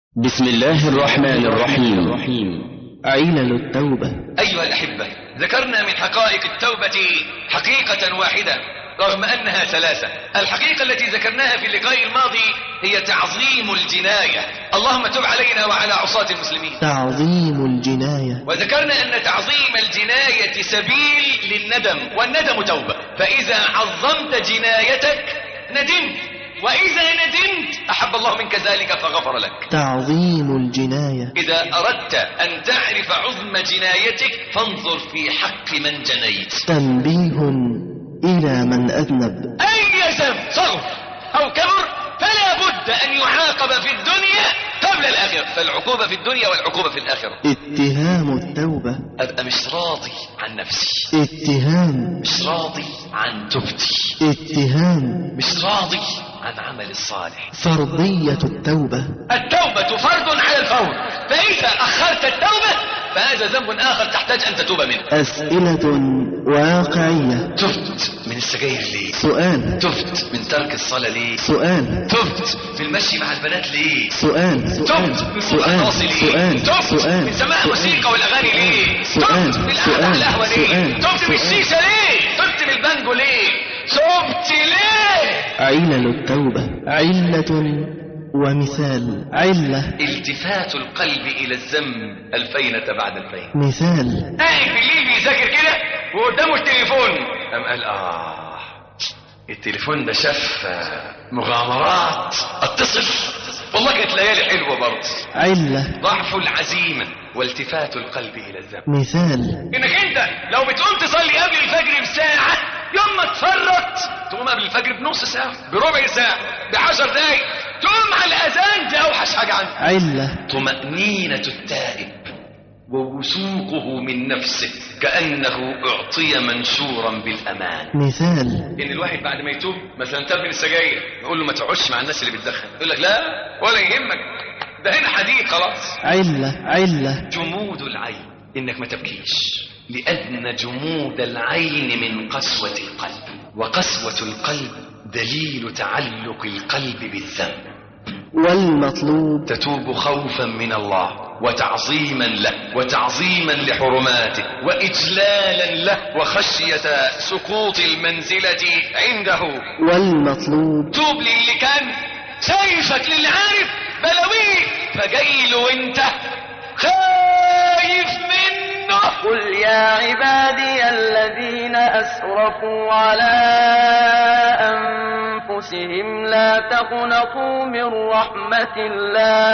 بسم الله الرحمن الرحيم علل التوبة أيها الأحبة ذكرنا من حقائق التوبة حقيقة واحدة رغم أنها ثلاثة الحقيقة التي ذكرناها في اللقاء الماضي هي تعظيم الجناية اللهم تب علينا وعلى عصاة المسلمين تعظيم الجناية وذكرنا أن تعظيم الجناية سبيل للندم والندم توبة فإذا عظمت جنايتك ندمت وإذا ندمت أحب الله منك ذلك فغفر لك تعظيم الجناية إذا أردت أن تعرف عظم جنايتك فانظر في حق من جنيت تنبيه إلى من أذنب أي ذنب صغر أو كبر فلا بد أن يعاقب في الدنيا قبل الآخرة فالعقوبة في الدنيا والعقوبة في الآخرة اتهام التوبة أبقى مش راضي عن نفسي اتهام مش راضي عن توبتي اتهام مش راضي عن عمل الصالح فرضية التوبة التوبة فرض على الفور فإذا أخرت التوبة فهذا ذنب آخر تحتاج أن تتوب منه أسئلة واقعية تبت من السجاير ليه سؤال تبت من ترك الصلاة ليه سؤال تبت في المشي مع البنات ليه سؤال سؤال تبت من فوق سؤال الراس ليه سؤال تبت سؤال من سماع الموسيقى والأغاني ليه سؤال تبت من القعدة على سؤال القهوة ليه سؤال تبت من سؤال. الشيشة ليه تبت من البانجو ليه تبت ليه علل التوبة علة ومثال علة التفات القلب إلى الذنب الفينة بعد الفينة مثال قاعد بالليل بيذاكر كده وقدامه التليفون قام قال اه التليفون ده شاف آه، مغامرات اتصل والله كانت ليالي حلوه برضه علة ضعف العزيمه والتفات القلب الى الذنب مثال انك انت لو بتقوم تصلي قبل الفجر بساعه يوم ما تفرط تقوم قبل الفجر بنص ساعه بربع ساعه بعشر دقايق تقوم على الاذان دي اوحش حاجه عندك علة طمأنينة التائب ووثوقه من نفسه كأنه أعطي منشورا بالأمان مثال إن الواحد بعد ما يتوب مثلا تاب من السجاير نقول له ما تقعدش مع الناس اللي بتدخن يقول لك لا ولا يهمك ده هنا حديد خلاص علة علة جمود العين إنك ما تبكيش لأن جمود العين من قسوة القلب وقسوة القلب دليل تعلق القلب بالذنب والمطلوب تتوب خوفا من الله وتعظيما له وتعظيما لحرماته وإجلالا له وخشية سقوط المنزلة عنده والمطلوب توب للي كان شايفك للي عارف بلاويه فجاي له وانت خايف منه قل يا عبادي الذين أسرفوا على أنفسهم لا تقنطوا من رحمة الله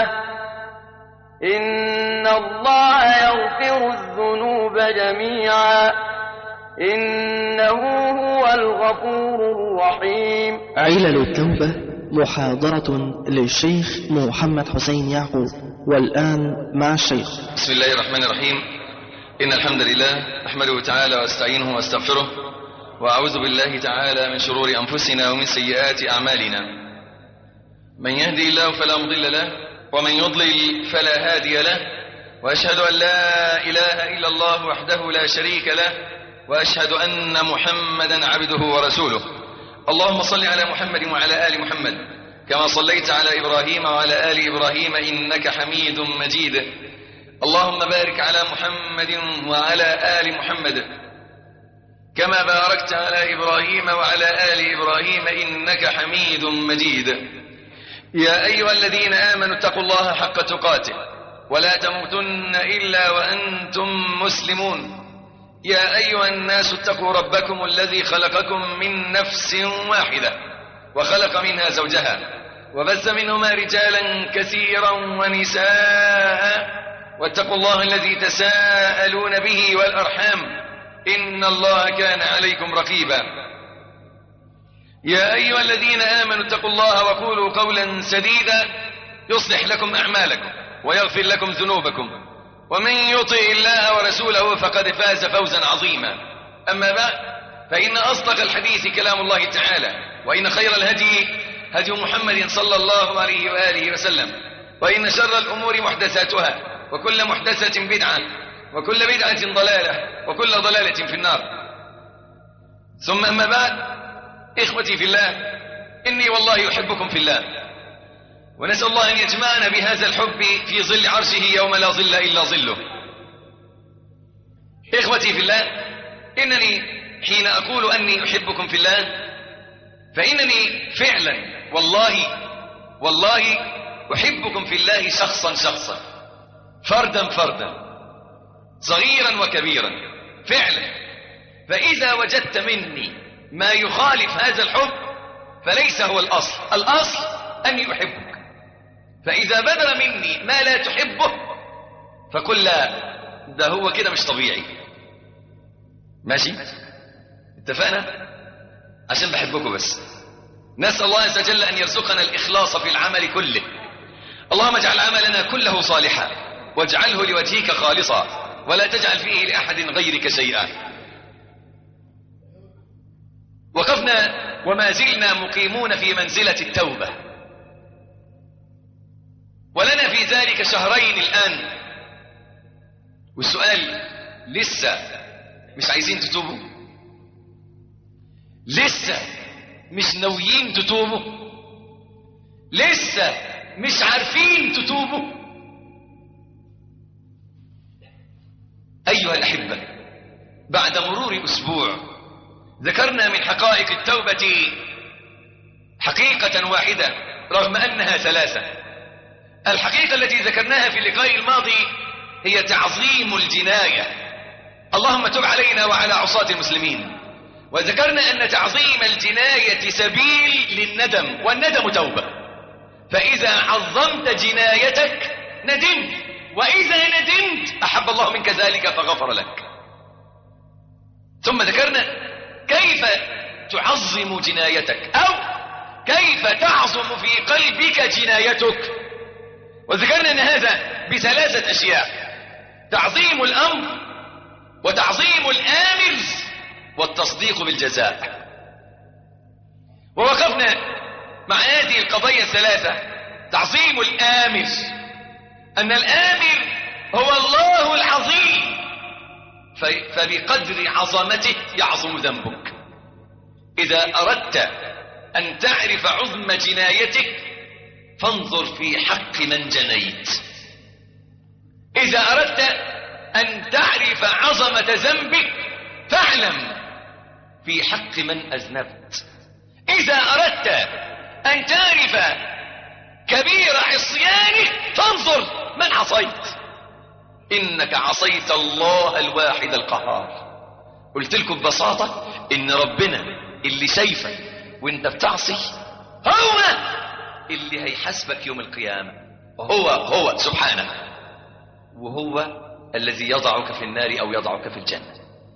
إن الله يغفر الذنوب جميعا إنه هو الغفور الرحيم علل التوبة محاضرة للشيخ محمد حسين يعقوب والآن مع الشيخ بسم الله الرحمن الرحيم إن الحمد لله نحمده تعالى واستعينه واستغفره وأعوذ بالله تعالى من شرور أنفسنا ومن سيئات أعمالنا من يهدي الله فلا مضل له ومن يضلل فلا هادي له وأشهد أن لا إله إلا الله وحده لا شريك له وأشهد أن محمدا عبده ورسوله اللهم صل على محمد وعلى آل محمد كما صليت على إبراهيم وعلى آل إبراهيم إنك حميد مجيد اللهم بارك على محمد وعلى آل محمد كما باركت على إبراهيم وعلى آل إبراهيم إنك حميد مجيد يا أيها الذين آمنوا اتقوا الله حق تقاته ولا تموتن إلا وأنتم مسلمون يا أيها الناس اتقوا ربكم الذي خلقكم من نفس واحدة وخلق منها زوجها وبث منهما رجالا كثيرا ونساء واتقوا الله الذي تساءلون به والأرحام إن الله كان عليكم رقيبا يا أيها الذين آمنوا اتقوا الله وقولوا قولا سديدا يصلح لكم أعمالكم ويغفر لكم ذنوبكم ومن يطع الله ورسوله فقد فاز فوزا عظيما أما بعد فإن أصدق الحديث كلام الله تعالى وإن خير الهدي هدي محمد صلى الله عليه وآله وسلم وإن شر الأمور محدثاتها وكل محدثة بدعة وكل بدعة ضلالة وكل ضلالة في النار ثم أما بعد إخوتي في الله إني والله أحبكم في الله ونسأل الله أن يجمعنا بهذا الحب في ظل عرشه يوم لا ظل إلا ظله إخوتي في الله إنني حين أقول أني أحبكم في الله فإنني فعلا والله والله أحبكم في الله شخصا شخصا فردا فردا صغيرا وكبيرا فعلا فإذا وجدت مني ما يخالف هذا الحب فليس هو الأصل الأصل أني أحبك فإذا بدر مني ما لا تحبه فقل لا ده هو كده مش طبيعي ماشي اتفقنا عشان بحبكم بس نسأل الله عز وجل أن يرزقنا الإخلاص في العمل كله اللهم اجعل عملنا كله صالحا واجعله لوجهك خالصا ولا تجعل فيه لأحد غيرك شيئا وقفنا وما زلنا مقيمون في منزلة التوبة ولنا في ذلك شهرين الآن والسؤال لسه مش عايزين تتوبوا لسه مش ناويين تتوبوا لسه مش عارفين تتوبوا أيها الأحبة بعد مرور أسبوع ذكرنا من حقائق التوبة حقيقة واحدة رغم أنها ثلاثة الحقيقة التي ذكرناها في اللقاء الماضي هي تعظيم الجناية اللهم تب علينا وعلى عصاة المسلمين وذكرنا أن تعظيم الجناية سبيل للندم والندم توبة فإذا عظمت جنايتك ندمت وإذا ندمت أحب الله منك ذلك فغفر لك ثم ذكرنا كيف تعظم جنايتك أو كيف تعظم في قلبك جنايتك وذكرنا أن هذا بثلاثة أشياء تعظيم الأمر وتعظيم الآمر والتصديق بالجزاء ووقفنا مع هذه القضايا الثلاثة تعظيم الآمر أن الآمر هو الله العظيم فبقدر عظمته يعظم ذنبك إذا أردت أن تعرف عظم جنايتك فانظر في حق من جنيت إذا أردت أن تعرف عظمة ذنبك فاعلم في حق من أذنبت إذا أردت أن تعرف كبير عصيانك فانظر من عصيت إنك عصيت الله الواحد القهار قلت لكم ببساطة إن ربنا اللي شايفك وانت بتعصي هو اللي هيحاسبك يوم القيامة هو هو سبحانه وهو الذي يضعك في النار أو يضعك في الجنة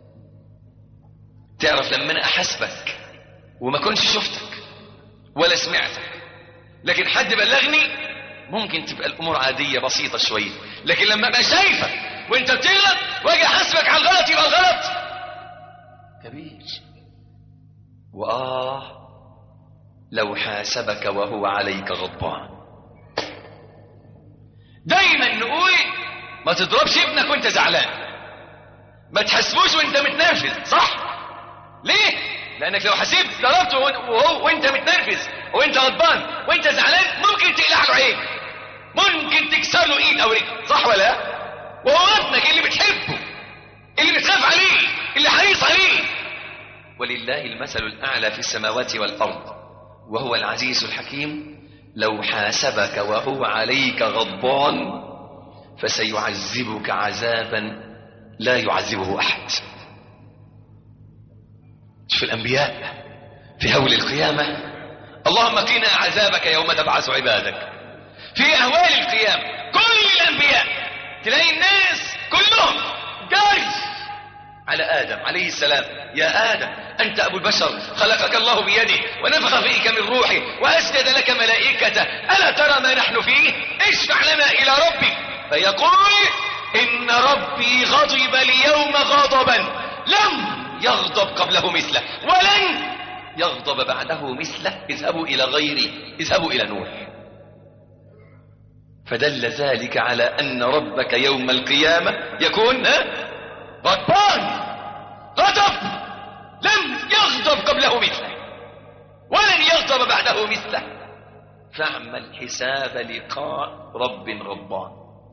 تعرف لما أنا أحاسبك وما كنتش شفتك ولا سمعتك لكن حد بلغني ممكن تبقى الامور عاديه بسيطه شويه لكن لما ابقى شايفك وانت بتغلط واجي احاسبك على الغلط يبقى الغلط كبير واه لو حاسبك وهو عليك غضبان دايما نقول ما تضربش ابنك وانت زعلان ما تحسبوش وانت متنرفز صح ليه لانك لو حسبت ضربته وهو وانت متنرفز وانت غضبان وانت زعلان ممكن تقلع له عين ممكن تكسر له ايد او رجل صح ولا لا وهو ابنك اللي بتحبه اللي بتخاف عليه اللي حريص عليه ولله المثل الاعلى في السماوات والارض وهو العزيز الحكيم لو حاسبك وهو عليك غضبان فسيعذبك عذابا لا يعذبه احد شوف الانبياء في هول القيامه اللهم قنا عذابك يوم تبعث عبادك في اهوال القيامه كل الانبياء تلاقي الناس كلهم جاري على ادم عليه السلام يا ادم انت ابو البشر خلقك الله بيده ونفخ فيك من روحه واسجد لك ملائكته الا ترى ما نحن فيه اشفع لنا الى ربك فيقول ان ربي غضب اليوم غضبا لم يغضب قبله مثله ولن يغضب بعده مثله اذهبوا إلى غيري اذهبوا إلى نوح فدل ذلك على أن ربك يوم القيامة يكون غضبان غضب لم يغضب قبله مثله ولن يغضب بعده مثله فاعمل حساب لقاء رب غضبان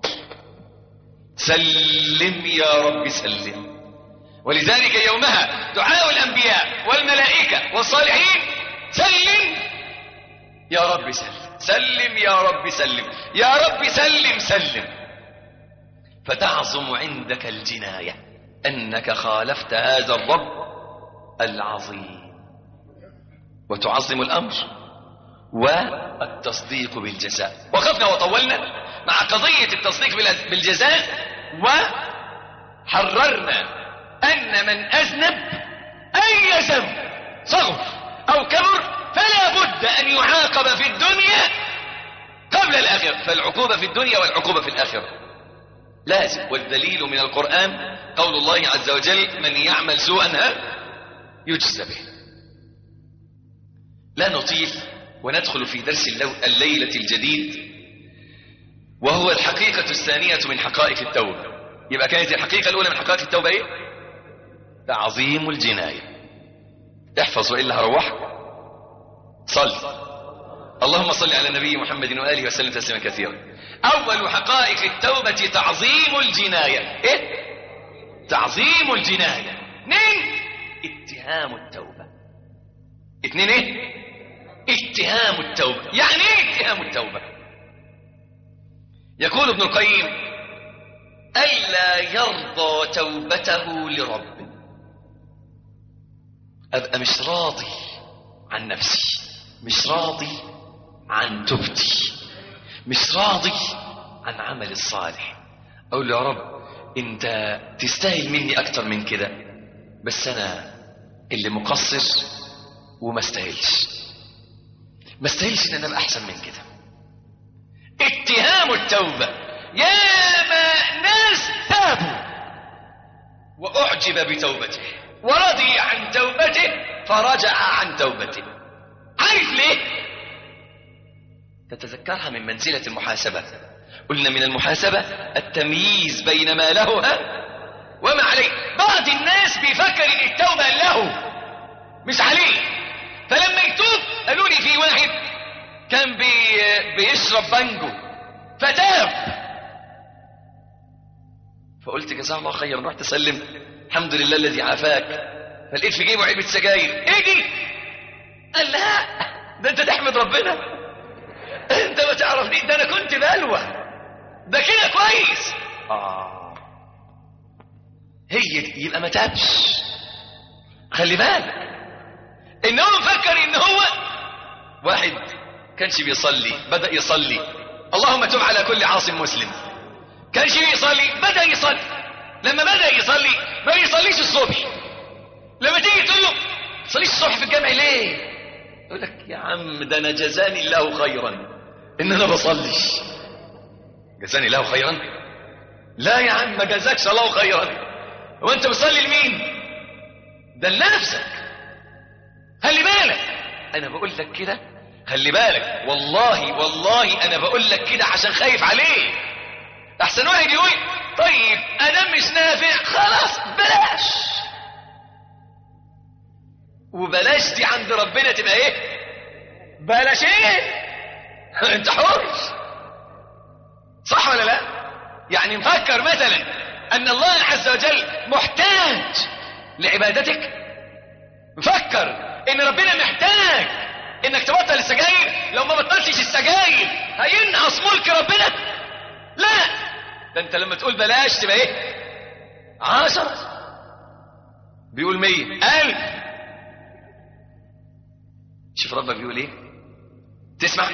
سلم يا رب سلم ولذلك يومها دعاء الأنبياء والملائكة والصالحين سلم يا رب سلم سلم يا رب سلم يا رب سلم سلم فتعظم عندك الجناية أنك خالفت هذا الرب العظيم وتعظم الأمر والتصديق بالجزاء وقفنا وطولنا مع قضية التصديق بالجزاء وحررنا أن من أذنب أي ذنب صغر أو كبر فلا بد أن يعاقب في الدنيا قبل الآخرة فالعقوبة في الدنيا والعقوبة في الآخرة لازم والدليل من القرآن قول الله عز وجل من يعمل سوءا ها يجزى به لا نطيل وندخل في درس الليلة الجديد وهو الحقيقة الثانية من حقائق التوبة يبقى كانت الحقيقة الأولى من حقائق التوبة إيه؟ تعظيم الجناية احفظ وإلا هروحك صل اللهم صل على النبي محمد وآله وسلم تسليما كثيرا أول حقائق التوبة تعظيم الجناية إيه؟ تعظيم الجناية اثنين اتهام التوبة اثنين ايه اتهام التوبة يعني ايه اتهام التوبة يقول ابن القيم ألا يرضى توبته لرب أبقى مش راضي عن نفسي مش راضي عن توبتي مش راضي عن عمل الصالح أقول له يا رب أنت تستاهل مني أكتر من كده بس أنا اللي مقصر وما استاهلش ما استاهلش ان انا ابقى احسن من كده اتهام التوبة يا ما ناس تابوا واعجب بتوبته ورضي عن توبته فرجع عن توبته عارف ليه تتذكرها من منزلة المحاسبة قلنا من المحاسبة التمييز بين ما له ها وما عليه بعض الناس بيفكر ان التوبة له مش عليه فلما يتوب قالوا لي في واحد كان بي بيشرب بانجو فتاب فقلت جزاه الله خيرا رحت اسلم الحمد لله الذي عافاك فلقيت في جيبه علبه سجاير ايه دي قال لا ده انت تحمد ربنا انت ما تعرفني ده انا كنت بلوى ده كده كويس اه هي دي يبقى ما تابش خلي بالك ان هو مفكر ان هو واحد كانش بيصلي بدأ يصلي اللهم تب على كل عاص مسلم كانش بيصلي بدأ يصلي لما بدأ يصلي ما بيصليش الصبح لما تيجي تقول له تصليش الصبح في الجامع ليه يقول لك يا عم ده انا جزاني الله خيرا ان انا بصليش جزاني الله خيرا لا يا عم ما جزاكش الله خيرا وانت بتصلي لمين ده لنفسك خلي بالك انا بقول لك كده خلي بالك والله والله انا بقول لك كده عشان خايف عليه احسن واحد يقول طيب انا مش نافع خلاص بلاش وبلاش دي عند ربنا تبقى ايه بلاش ايه انت حر صح ولا لا يعني نفكر مثلا ان الله عز وجل محتاج لعبادتك نفكر ان ربنا محتاج انك تبطل السجاير لو ما بطلتش السجاير هينقص ملك ربنا لا ده انت لما تقول بلاش تبقى ايه عشرة بيقول مية ألف شوف ربك بيقول ايه تسمع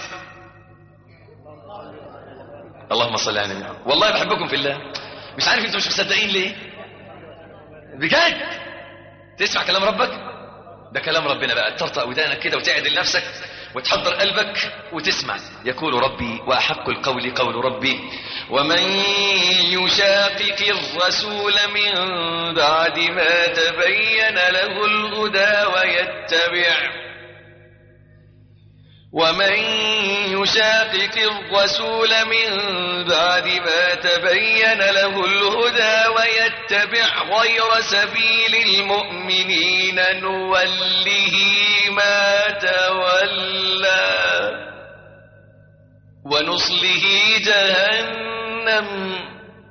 اللهم صل على النبي والله بحبكم في الله مش عارف انتوا مش مصدقين ليه بجد تسمع كلام ربك ده كلام ربنا بقى ترطأ ودانك كده وتعدل نفسك وتحضر قلبك وتسمع يقول ربي وأحق القول قول ربي ومن يشاقق الرسول من بعد ما تبين له الهدى ويتبع ومن يشاقق الرسول من بعد ما تبين له الهدى ويتبع غير سبيل المؤمنين نوله ما تولى ونصله جهنم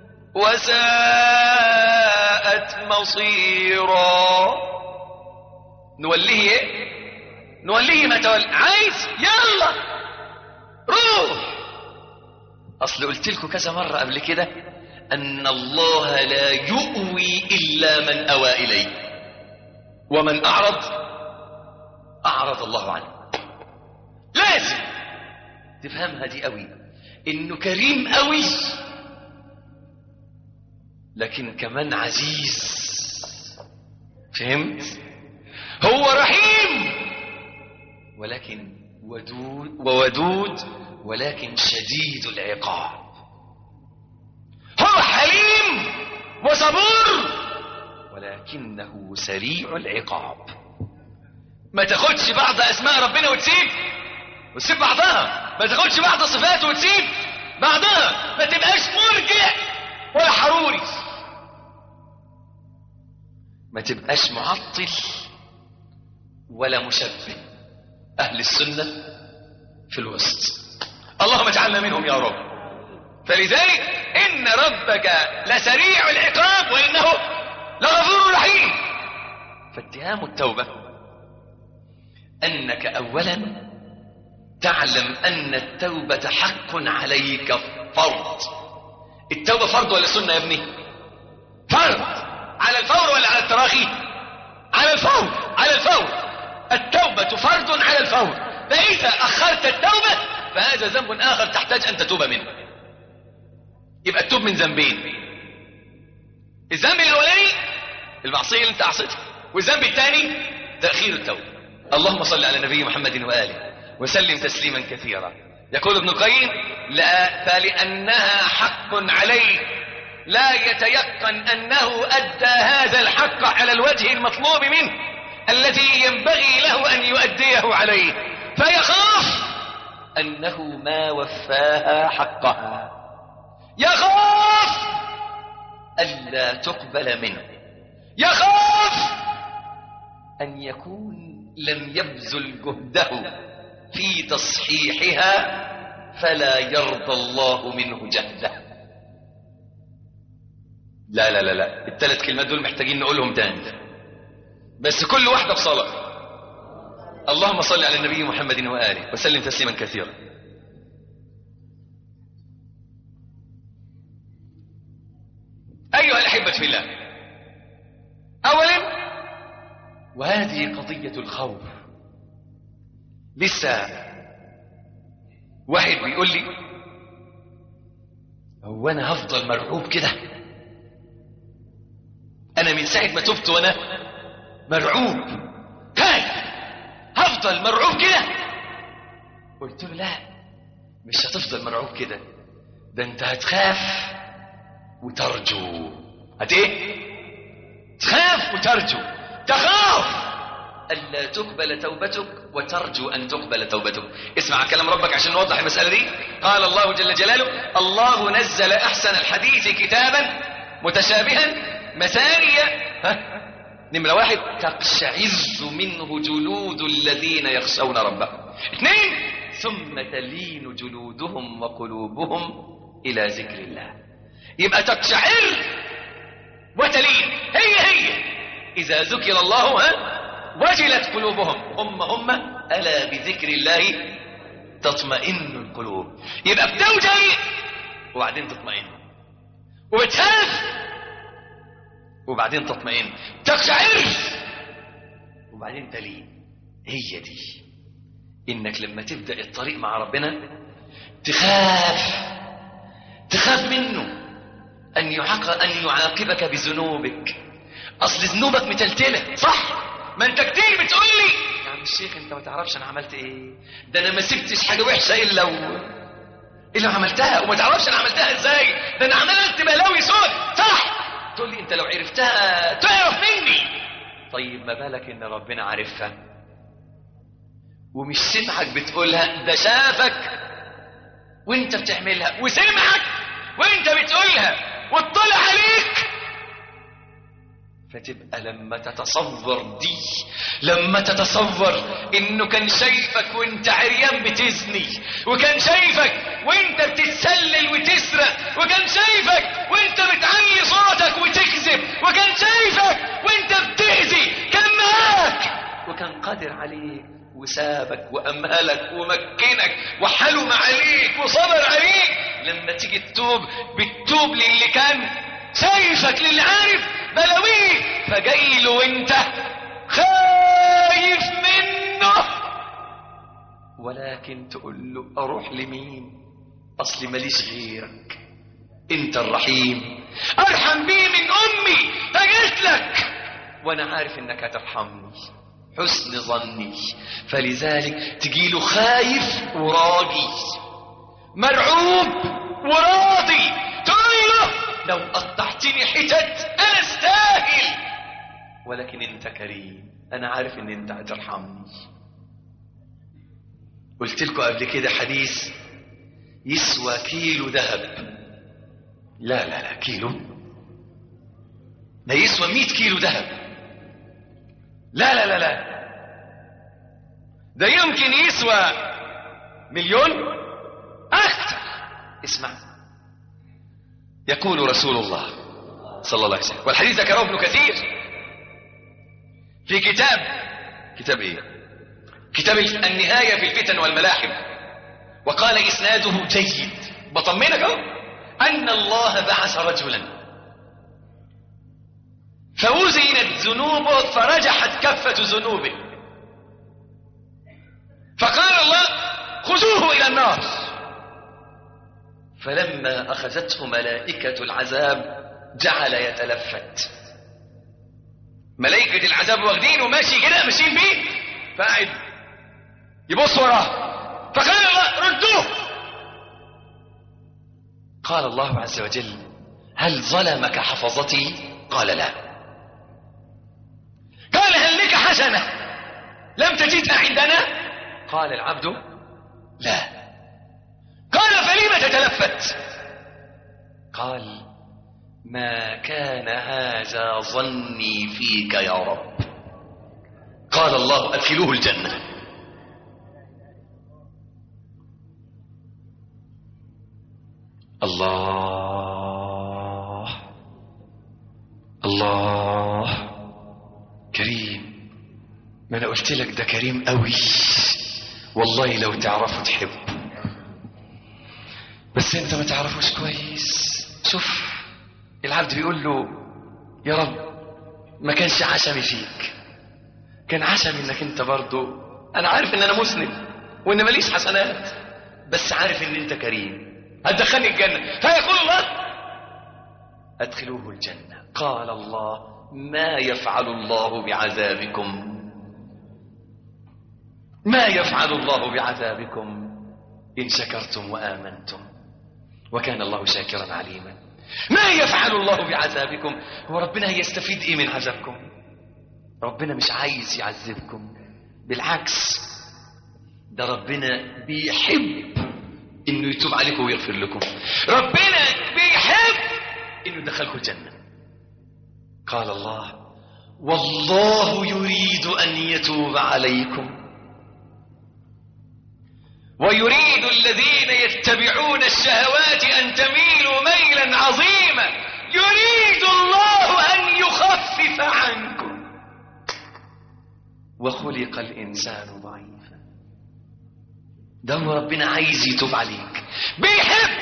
وساءت مصيرا نوليه ايه نوليه ما تولى عايز يلا روح اصل قلت لكم كذا مره قبل كده ان الله لا يؤوي الا من اوى اليه ومن اعرض اعرض الله عنه لازم تفهمها دي قوي انه كريم قوي لكن كمان عزيز فهمت هو رحيم ولكن ودود وودود ولكن شديد العقاب هو حليم وصبور ولكنه سريع العقاب ما تاخدش بعض اسماء ربنا وتسيب وتسيب بعضها ما تاخدش بعض صفاته وتسيب بعضها ما تبقاش مرجع ولا حروري ما تبقاش معطل ولا مشبه اهل السنه في الوسط اللهم اجعلنا منهم يا رب فلذلك ان ربك لسريع العقاب وانه لغفور رحيم فاتهام التوبه انك اولا تعلم ان التوبه حق عليك فرض التوبه فرض ولا سنه يا ابني فرض على الفور ولا على التراخي على الفور على الفور التوبه فرض على الفور فاذا اخرت التوبه فهذا ذنب آخر تحتاج أن تتوب منه يبقى تتوب من ذنبين الذنب الأولاني المعصية اللي أنت عصيتها والذنب الثاني تأخير التوبة اللهم صل على النبي محمد وآله وسلم تسليما كثيرا يقول ابن القيم لا فلأنها حق عليه لا يتيقن أنه أدى هذا الحق على الوجه المطلوب منه الذي ينبغي له أن يؤديه عليه فيخاف أنه ما وفاها حقها يخاف ألا تقبل منه يخاف أن يكون لم يبذل جهده في تصحيحها فلا يرضى الله منه جهده لا لا لا لا الثلاث كلمات دول محتاجين نقولهم تاني بس كل واحدة بصلاة اللهم صل على النبي محمد وآله وسلم تسليما كثيرا أيها الأحبة في الله أولا وهذه قضية الخوف لسه واحد بيقول لي هو أنا هفضل مرعوب كده أنا من ساعة ما تبت وأنا مرعوب خايف هفضل مرعوب كده قلت له لا مش هتفضل مرعوب كده ده انت هتخاف وترجو هت ايه تخاف وترجو تخاف ألا تقبل توبتك وترجو أن تقبل توبتك اسمع كلام ربك عشان نوضح المسألة دي قال الله جل جلاله الله نزل أحسن الحديث كتابا متشابها مثانية ها نمرة واحد تقشعر منه جلود الذين يخشون ربهم اثنين ثم تلين جلودهم وقلوبهم إلى ذكر الله يبقى تقشعر وتلين هي هي إذا ذكر الله ها وجلت قلوبهم هم هم ألا بذكر الله تطمئن القلوب يبقى بتوجل وبعدين تطمئن وبتخاف وبعدين تطمئن تقشعر وبعدين تلين هي دي انك لما تبدا الطريق مع ربنا تخاف تخاف منه ان يعاق ان يعاقبك بذنوبك اصل ذنوبك متلتله صح ما انت كتير بتقول لي يا عم الشيخ انت ما تعرفش انا عملت ايه ده انا ما سبتش حاجه وحشه الا و... الا عملتها وما تعرفش انا عملتها ازاي ده انا عملت بلاوي سود صح تقول لي انت لو عرفتها تعرف مني طيب ما بالك ان ربنا عارفها ومش سمعك بتقولها ده شافك وانت بتعملها وسمعك وانت بتقولها واطلع عليك فتبقى لما تتصور دي لما تتصور انه كان شايفك وانت عريان بتزني وكان شايفك وانت بتتسلل وتسرق وكان شايفك وانت بتعلي صوتك وتكذب وكان شايفك وانت بتأذي كان معاك وكان قادر عليك وسابك وأمهلك ومكنك وحلم عليك وصبر عليك لما تيجي تتوب بتتوب للي كان شايفك للي عارف بلاويك فجاي له وانت خايف منه ولكن تقول له اروح لمين اصلي ماليش غيرك انت الرحيم ارحم بي من امي فجيت لك وانا عارف انك هترحمني حسن ظني فلذلك تجيله خايف وراجي مرعوب وراضي تقول له لو قطعتني حتت انا استاهل ولكن انت كريم انا عارف ان انت هترحمني قلت لكم قبل كده حديث يسوى كيلو ذهب لا لا لا كيلو ده يسوى 100 كيلو ذهب لا لا لا لا ده يمكن يسوى مليون أكثر اسمع يقول رسول الله صلى الله عليه وسلم والحديث ذكره ابن كثير في كتاب كتاب ايه كتاب النهاية في الفتن والملاحم وقال إسناده جيد بطمنك اهو أن الله بعث رجلا فوزنت ذنوبه فرجحت كفة ذنوبه فقال الله خذوه إلى النار فلما أخذته ملائكة العذاب جعل يتلفت ملائكة العذاب واخدينه ماشي كده ماشيين بيه فقاعد يبص وراه فقال الله ردوه قال الله عز وجل هل ظلمك حفظتي قال لا قال هل لك حسنة لم تجدها عندنا قال العبد لا قال فلم تتلفت قال ما كان هذا ظني فيك يا رب قال الله أدخلوه الجنة الله الله كريم ما انا قلت لك ده كريم قوي والله لو تعرفه تحب بس انت ما تعرفوش كويس شوف العبد بيقول له يا رب ما كانش عشمي فيك كان عشمي انك انت برضو انا عارف ان انا مسلم وان ماليش حسنات بس عارف ان انت كريم هتدخلني الجنة فيقول الله ادخلوه الجنة قال الله ما يفعل الله بعذابكم ما يفعل الله بعذابكم إن شكرتم وآمنتم وكان الله شاكرا عليما ما يفعل الله بعذابكم هو ربنا هيستفيد ايه من عذابكم ربنا مش عايز يعذبكم بالعكس ده ربنا بيحب انه يتوب عليكم ويغفر لكم ربنا بيحب انه يدخلكم الجنة قال الله والله يريد ان يتوب عليكم ويريد الذين يتبعون الشهوات أن تميلوا ميلا عظيما يريد الله أن يخفف عنكم وخلق الإنسان ضعيفا ده هو ربنا عايز يتوب عليك بيحب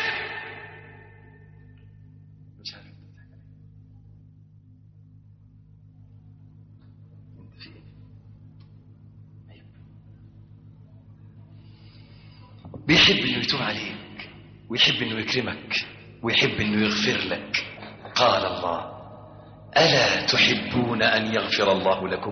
مش عارف انت في ايه بيحب انه يتوب عليك ويحب انه يكرمك ويحب انه يغفر لك قال الله الا تحبون ان يغفر الله لكم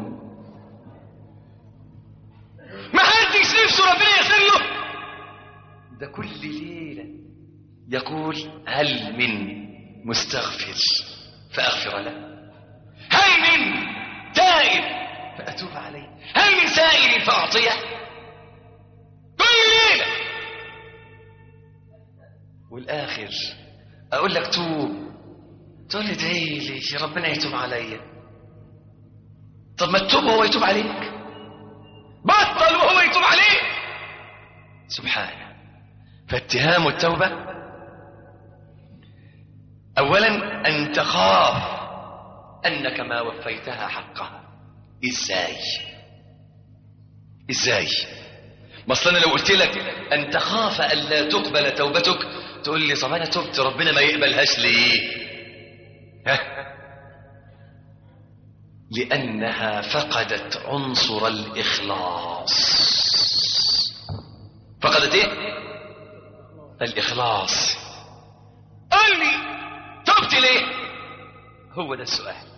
ما حدش نفسه ربنا يغفر له ده كل ليله يقول هل من مستغفر فاغفر له هل من تائب فاتوب عليه هل من سائل فاعطيه كل ليله والاخر اقول لك توب تقول لي ادعي لي يا ربنا يتوب عليا طب ما تتوب وهو يتوب عليك بطل وهو يتوب عليك سبحانه فاتهام التوبة أولا أن تخاف أنك ما وفيتها حقها إزاي إزاي ما اصل انا لو قلت لك ان تخاف الا تقبل توبتك تقول لي طب انا تبت ربنا ما يقبلهاش ليه ها لانها فقدت عنصر الاخلاص فقدت ايه الاخلاص قل لي تبت ليه هو ده السؤال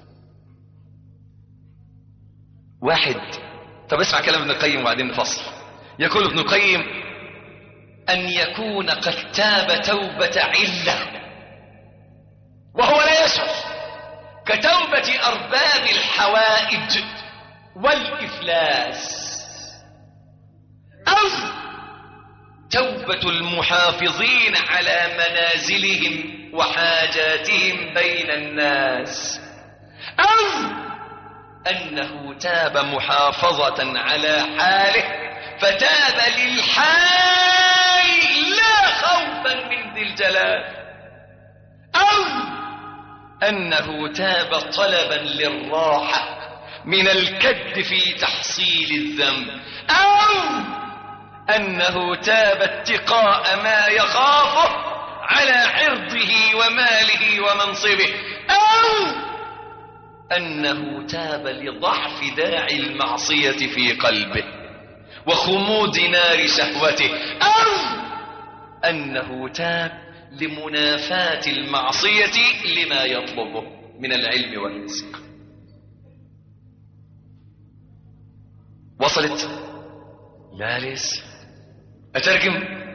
واحد طب اسمع كلام ابن القيم وبعدين نفصل يقول ابن القيم أن يكون قد تاب توبة علة وهو لا يشعر كتوبة أرباب الحوائج والإفلاس أو توبة المحافظين على منازلهم وحاجاتهم بين الناس أو أنه تاب محافظة على حاله فتاب للحال لا خوفا من ذي الجلال أو أنه تاب طلبا للراحة من الكد في تحصيل الذنب أو أنه تاب اتقاء ما يخافه على عرضه وماله ومنصبه أو أنه تاب لضعف داعي المعصية في قلبه وخمود نار شهوته أو أنه تاب لمنافاة المعصية لما يطلبه من العلم والرزق وصلت لا لسه أترجم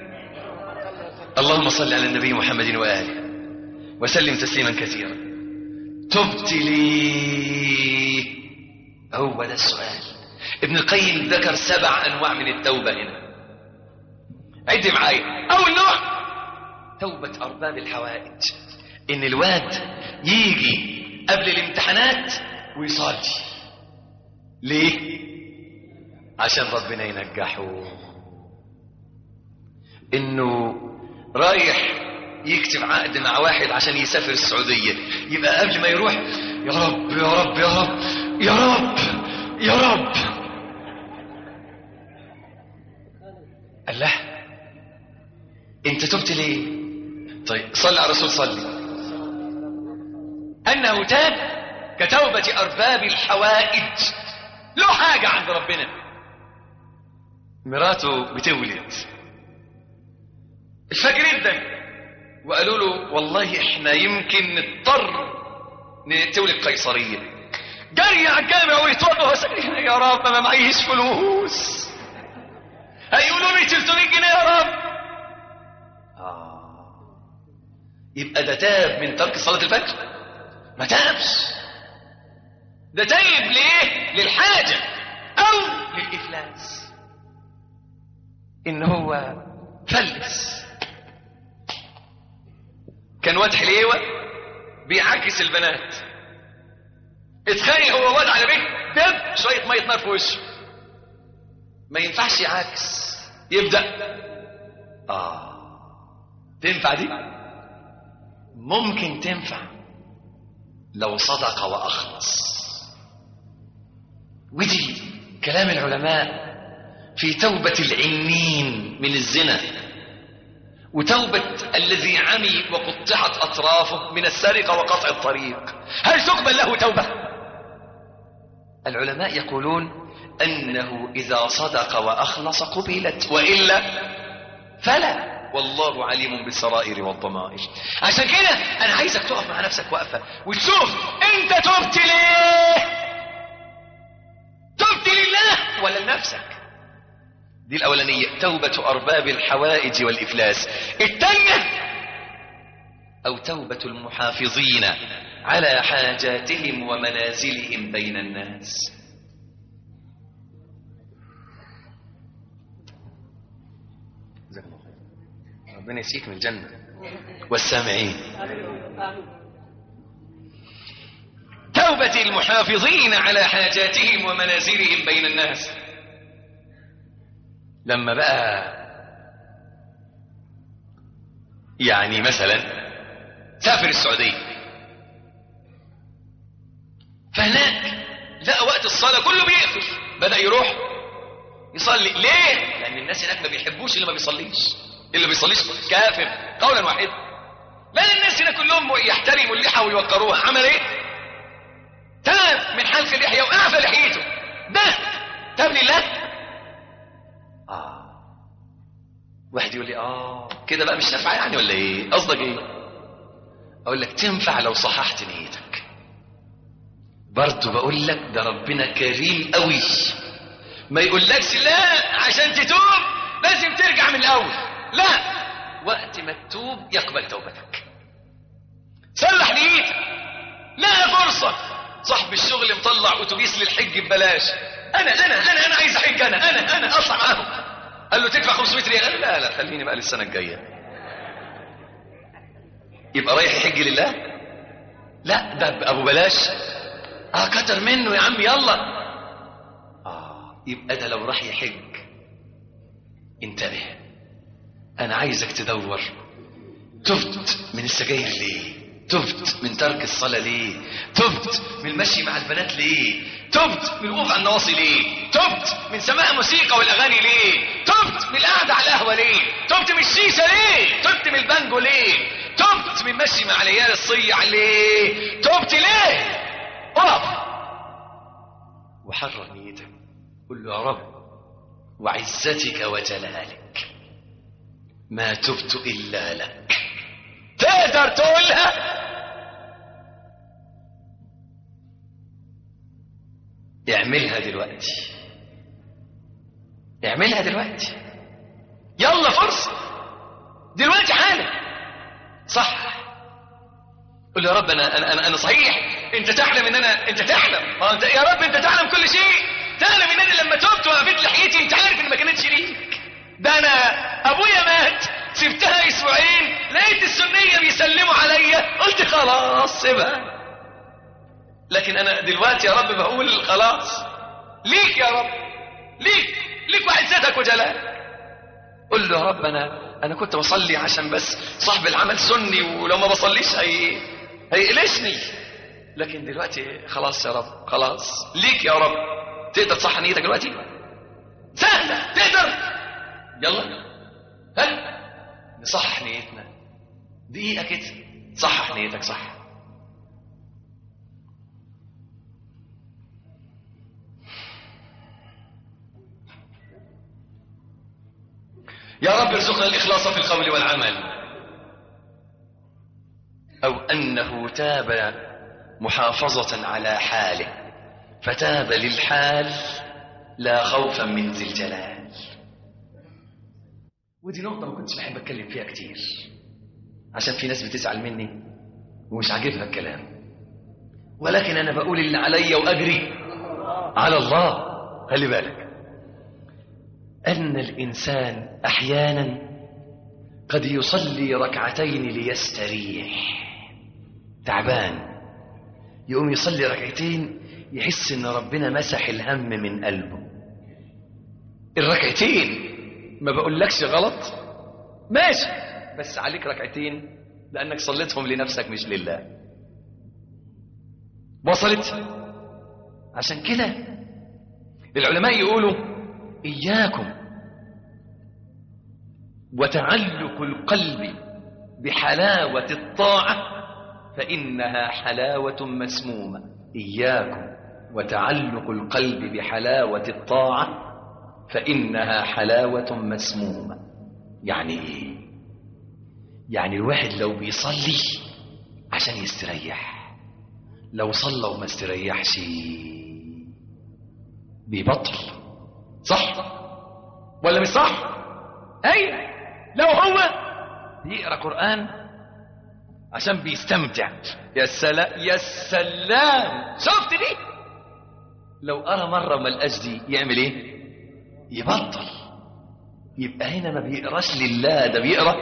اللهم صل على النبي محمد وآله وسلم تسليما كثيرا تبت لي هو ده السؤال ابن القيم ذكر سبع انواع من التوبه هنا عد معايا اول نوع توبه ارباب الحوائج ان الواد يجي قبل الامتحانات ويصلي ليه عشان ربنا ينجحه انه رايح يكتب عقد مع واحد عشان يسافر السعودية يبقى قبل ما يروح يا رب يا رب يا رب يا رب يا رب قال له انت تبت ليه طيب صلي على الرسول صلي انه تاب كتوبة ارباب الحوائج له حاجة عند ربنا مراته بتولد الفجر ابدا وقالوا له والله احنا يمكن نضطر تولد قيصرية جري على الجامع ويتوضا وسأل يا رب ما معيش فلوس هيقولوا لي 300 جنيه يا رب آه. يبقى ده تاب من ترك صلاة الفجر ما تابش ده تايب ليه للحاجة او للإفلاس ان هو فلس كان واد حليوة بيعكس البنات اتخانق هو واد على بيت دب شوية مية نار في وشه ما ينفعش يعكس يبدأ آه تنفع دي ممكن تنفع لو صدق وأخلص ودي كلام العلماء في توبة العنين من الزنا وتوبة الذي عمي وقطعت أطرافه من السرقة وقطع الطريق هل تقبل له توبة العلماء يقولون أنه إذا صدق وأخلص قبلت وإلا فلا والله عليم بالسرائر والضمائر عشان كده أنا عايزك تقف مع نفسك وقفة وتشوف أنت تبت ليه تبت لله ولا لنفسك دي الأولانية توبة أرباب الحوائج والإفلاس الثانية أو توبة المحافظين على حاجاتهم ومنازلهم بين الناس ربنا يسيك من الجنة والسامعين توبة المحافظين على حاجاتهم ومنازلهم بين الناس لما بقى يعني مثلا سافر السعودية فهناك لقى وقت الصلاة كله بيقفل بدأ يروح يصلي ليه؟ لأن الناس هناك ما بيحبوش اللي ما بيصليش اللي بيصليش كافر قولا واحدا لأن الناس هنا كلهم يحترموا اللحى ويوقروها عمل ايه؟ تاب من حلق اللحية وأعفى لحيته ده تاب لله آه واحد يقول لي آه كده بقى مش نافعة يعني ولا إيه؟ قصدك إيه؟ أقول لك تنفع لو صححت نيتك برضه بقول لك ده ربنا كريم قوي ما يقولكش لا عشان تتوب لازم ترجع من الأول لا وقت ما تتوب يقبل توبتك صلح نيتك لا فرصة صاحب الشغل مطلع أتوبيس للحج ببلاش أنا أنا أنا أنا عايز أحج أنا أنا أنا أطلع معاهم قال له تدفع 500 ريال قال لا لا خليني بقى للسنة الجاية يبقى رايح يحج لله لا ده أبو بلاش اه كتر منه يا عم يلا اه يبقى ده لو راح يحج انتبه انا عايزك تدور تبت من السجاير ليه تبت من ترك الصلاة ليه تبت من المشي مع البنات ليه تبت من الوقوف على النواصي ليه تبت من سماع موسيقى والاغاني ليه تبت من القعدة على القهوة ليه تبت من الشيشة ليه تبت من البانجو ليه تبت من مشي مع العيال الصيع ليه تبت ليه اقف وحرر نيتك قل له يا رب وعزتك وجلالك ما تبت إلا لك تقدر تقولها اعملها دلوقتي اعملها دلوقتي يلا فرصة دلوقتي حالا صح قل يا رب انا انا انا, أنا صحيح انت تعلم ان انا انت تعلم اه انت يا رب انت تعلم كل شيء تعلم ان انا لما تبت وقفت لحيتي انت عارف ان ما كانتش ليك ده انا ابويا مات سبتها اسبوعين لقيت السنيه بيسلموا عليا قلت خلاص سيبها لكن انا دلوقتي يا رب بقول خلاص ليك يا رب ليك ليك وعزتك وجلالك قل له يا رب انا انا كنت بصلي عشان بس صاحب العمل سني ولو ما بصليش هي هيقلشني لكن دلوقتي خلاص يا رب خلاص ليك يا رب تقدر تصح نيتك دلوقتي سهلة تقدر يلا ها نصحح نيتنا دقيقة كده صحح نيتك صح يا رب ارزقنا الإخلاص في القول والعمل أو أنه تاب محافظة على حاله فتاب للحال لا خوفا من ذي الجلال ودي نقطة ما كنتش بحب أتكلم فيها كتير عشان في ناس بتزعل مني ومش عاجبها الكلام ولكن أنا بقول اللي عليا وأجري على الله خلي بالك أن الإنسان أحيانا قد يصلي ركعتين ليستريح تعبان يقوم يصلي ركعتين يحس ان ربنا مسح الهم من قلبه الركعتين ما بقولكش غلط ماشي بس عليك ركعتين لانك صليتهم لنفسك مش لله وصلت عشان كده العلماء يقولوا اياكم وتعلق القلب بحلاوه الطاعه فانها حلاوه مسمومه اياكم وتعلق القلب بحلاوة الطاعة فإنها حلاوة مسمومة يعني إيه؟ يعني الواحد لو بيصلي عشان يستريح لو صلى وما استريحش بيبطل صح ولا مش صح اي لو هو بيقرا قران عشان بيستمتع يا سلام يا سلام شفت دي لو قرا مره وما لقاش دي يعمل ايه يبطل يبقى هنا ما بيقراش لله ده بيقرا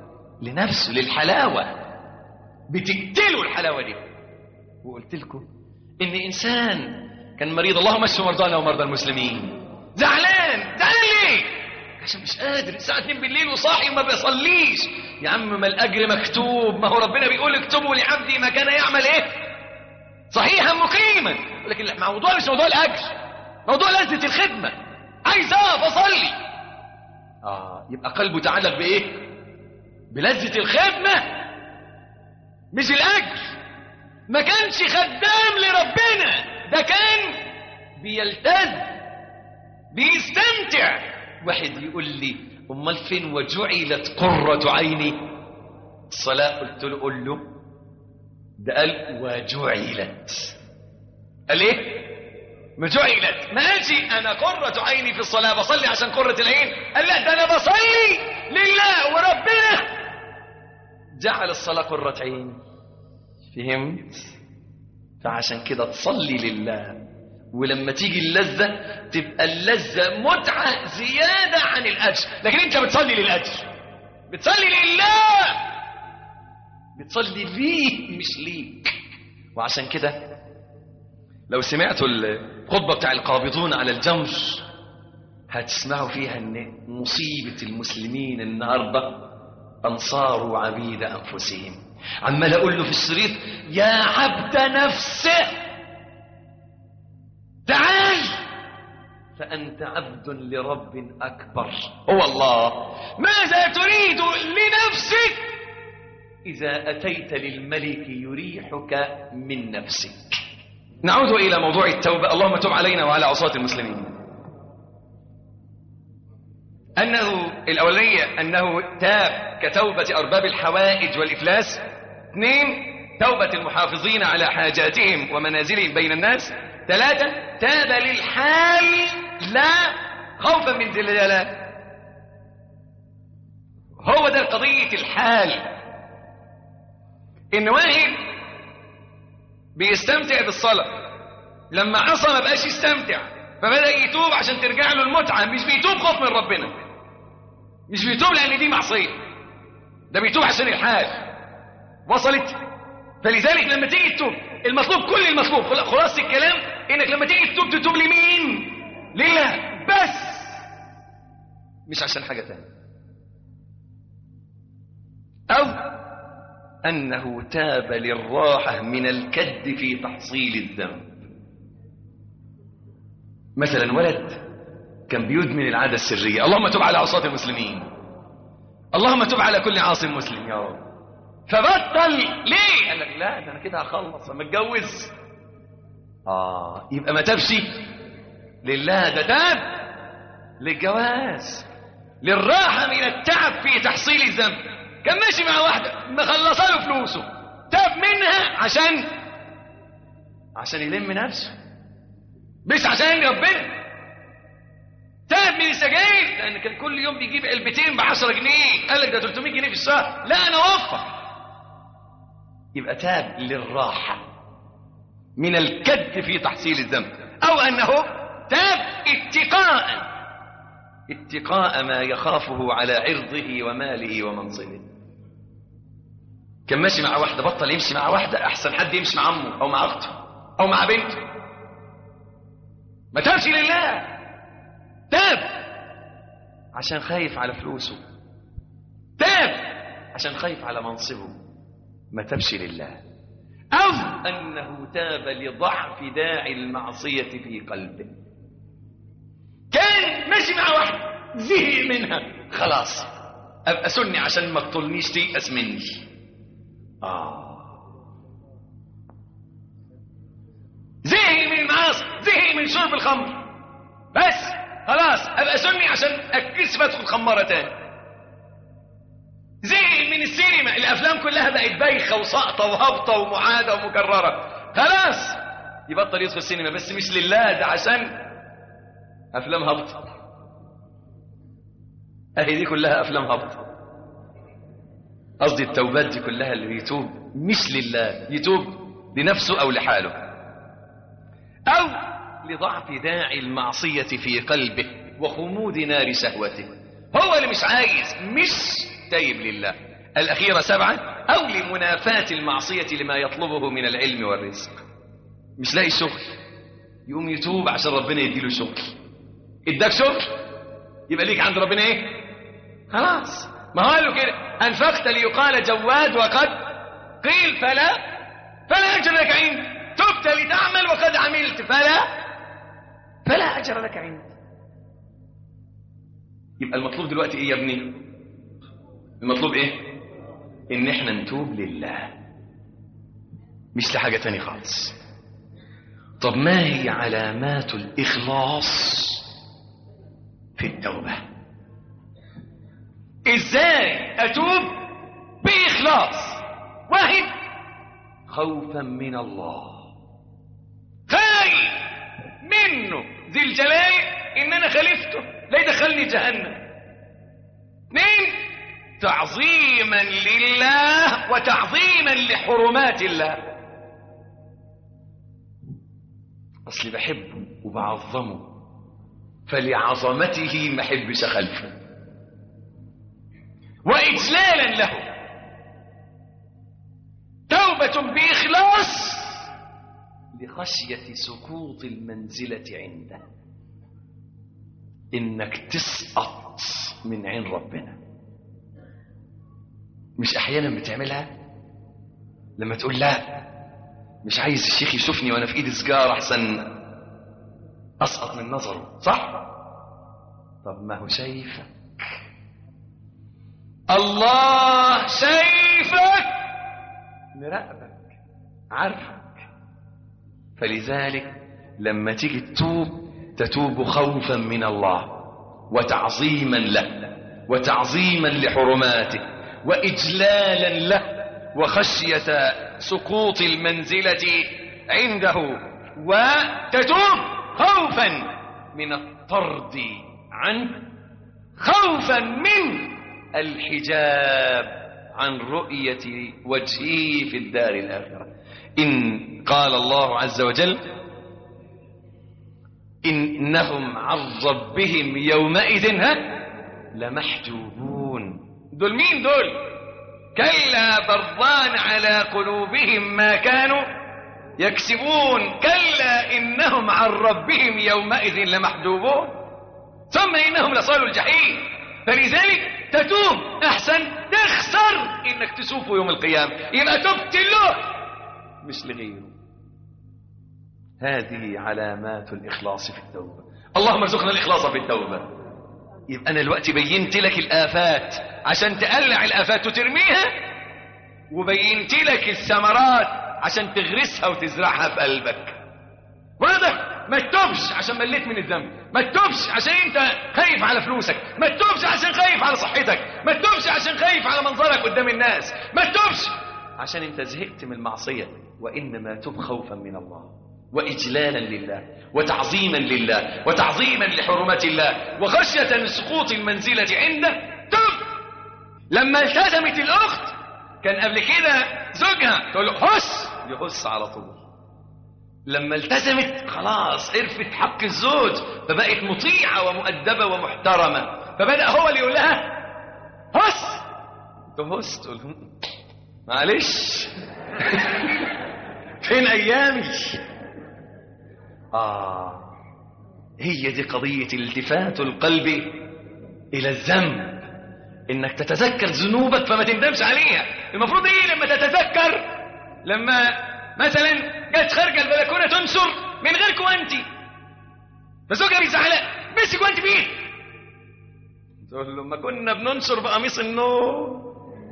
لنفسه للحلاوه بتقتله الحلاوه دي وقلت لكم ان انسان كان مريض اللهم اشف مرضانا ومرضى المسلمين زعلان زعلان ليه عشان مش قادر الساعه 2 بالليل وصاحي وما بيصليش يا عم ما الاجر مكتوب ما هو ربنا بيقول اكتبوا لعبدي ما كان يعمل ايه صحيحا مقيما لكن الموضوع مش موضوع الاجر موضوع لذه الخدمه عايز اقف اصلي اه يبقى قلبه تعلق بايه بلذه الخدمه مش الاجر ما كانش خدام لربنا ده كان بيلتز بيستمتع واحد يقول لي امال فين وجعلت قرة عيني الصلاة قلت له قل له ده قال وجعلت قال ايه ما جعلت ما قالش انا قرة عيني في الصلاة بصلي عشان قرة العين قال لا ده انا بصلي لله وربنا جعل الصلاة قرة عين فهمت فعشان كده تصلي لله ولما تيجي اللذة تبقى اللذة متعة زيادة عن الأجر لكن أنت بتصلي للأجر بتصلي لله بتصلي ليه مش ليك وعشان كده لو سمعتوا الخطبة بتاع القابضون على الجمر هتسمعوا فيها ان مصيبة المسلمين النهاردة أنصار وعبيد أنفسهم عمال أقول له في الشريط يا عبد نفسه تعال فأنت عبد لرب أكبر هو الله ماذا تريد لنفسك إذا أتيت للملك يريحك من نفسك نعود إلى موضوع التوبة اللهم تب علينا وعلى عصاة المسلمين أنه الأولية أنه تاب كتوبة أرباب الحوائج والإفلاس اثنين توبة المحافظين على حاجاتهم ومنازلهم بين الناس ثلاثة تاب للحال لا خوفا من ذي الجلال هو ده قضية الحال إن واحد بيستمتع بالصلاة لما عصى ما بقاش يستمتع فبدأ يتوب عشان ترجع له المتعة مش بيتوب خوف من ربنا مش بيتوب لأن دي معصية ده بيتوب عشان الحال وصلت فلذلك لما تيجي تتوب المطلوب كل المطلوب خلاص الكلام انك لما تيجي تتوب تتوب لمين لله بس مش عشان حاجة تانية او انه تاب للراحة من الكد في تحصيل الذنب مثلا ولد كان بيدمن العادة السرية اللهم تب على عصاة المسلمين اللهم تب على كل عاص مسلم يا رب فبطل ليه قال لك لا ده انا كده هخلص اما اتجوز اه يبقى ما تبش لله ده تاب للجواز للراحة من التعب في تحصيل الذنب كان ماشي مع واحدة مخلصة له فلوسه تاب منها عشان عشان يلم نفسه مش عشان ربنا تاب من السجاير لان كان كل يوم بيجيب علبتين ب 10 جنيه قال لك ده 300 جنيه في الشهر لا انا اوفر يبقى تاب للراحه من الكد في تحصيل الذنب او انه تاب اتقاء اتقاء ما يخافه على عرضه وماله ومنصبه كان ماشي مع واحده بطل يمشي مع واحده احسن حد يمشي مع عمه او مع اخته او مع بنته ما تابش لله تاب عشان خايف على فلوسه تاب عشان خايف على منصبه ما تبش لله أو أنه تاب لضعف داعي المعصية في قلبه كان ماشي مع واحد زهق منها خلاص أبقى سني عشان ما تطلنيش تيأس مني آه زهق من المعاصي زهق من شرب الخمر بس خلاص ابقى سني عشان اتكسف ادخل خماره تاني زهق من السينما الافلام كلها بقت بايخه وساقطه وهابطه ومعاده ومكرره خلاص يبطل يدخل السينما بس مش لله ده عشان افلام هابطه اهي دي كلها افلام هابطه قصدي التوبات دي كلها اللي يتوب مش لله يتوب لنفسه او لحاله او لضعف داعي المعصية في قلبه وخمود نار شهوته هو اللي مش عايز مش تايب لله الأخيرة سبعة أو لمنافاة المعصية لما يطلبه من العلم والرزق مش لاقي شغل يقوم يتوب عشان ربنا يديله شغل اداك شغل يبقى ليك عند ربنا ايه خلاص ما هو قال له كده انفقت ليقال جواد وقد قيل فلا فلا اجر لك عندي تبت لتعمل وقد عملت فلا فلا اجر لك عندي يبقى المطلوب دلوقتي ايه يا ابني المطلوب ايه ان احنا نتوب لله مش لحاجة تاني خالص طب ما هي علامات الإخلاص في التوبة إزاي أتوب بإخلاص واحد خوفا من الله خايف منه ذي الجلال إن أنا خالفته لا يدخلني جهنم اثنين تعظيما لله وتعظيما لحرمات الله أصلي بحبه وبعظمه فلعظمته ما احبش خلفه وإجلالا له توبة بإخلاص لخشية سقوط المنزلة عنده إنك تسقط من عين ربنا مش أحيانا بتعملها لما تقول لا مش عايز الشيخ يشوفني وانا في ايدي سجارة احسن اسقط من نظره صح طب ما هو شايفك الله شايفك مراقبك عارفك فلذلك لما تيجي تتوب تتوب خوفا من الله وتعظيما له وتعظيما لحرماته واجلالا له وخشيه سقوط المنزلة عنده وتتوب خوفا من الطرد عنه خوفا من الحجاب عن رؤية وجهه في الدار الآخرة إن قال الله عز وجل إنهم عن ربهم يومئذ ها لمحجوبون دول مين دول كلا بران على قلوبهم ما كانوا يكسبون كلا إنهم عن ربهم يومئذ لمحجوبون ثم إنهم لصالوا الجحيم فلذلك تتوب أحسن تخسر إنك تسوف يوم القيامة يبقى تبت له مش لغيره هذه علامات الإخلاص في التوبة اللهم ارزقنا الإخلاص في التوبة يبقى أنا دلوقتي بينت لك الآفات عشان تقلع الآفات وترميها وبينت لك الثمرات عشان تغرسها وتزرعها في قلبك واضح ما تتوبش عشان مليت من الذنب ما تتوبش عشان انت خايف على فلوسك ما تتوبش عشان خايف على صحتك ما تتوبش عشان خايف على منظرك قدام الناس ما تتوبش عشان انت زهقت من المعصية وإنما تب خوفا من الله وإجلالا لله وتعظيما لله وتعظيما لحرمات الله وخشية من سقوط المنزلة عنده تب لما التزمت الأخت كان قبل كده زوجها تقول له هس يهس على طول لما التزمت خلاص عرفت حق الزوج فبقت مطيعة ومؤدبة ومحترمة فبدأ هو اللي يقول لها هس تهس تقول له معلش فين أيامي آه هي دي قضية التفات القلب إلى الذنب إنك تتذكر ذنوبك فما تندمش عليها المفروض إيه لما تتذكر لما مثلا جت خارجة البلكونة تنشر من غيرك وأنت فزوجها بيزعلها مسك وأنت فيه تقول له ما كنا بننشر بقميص النوم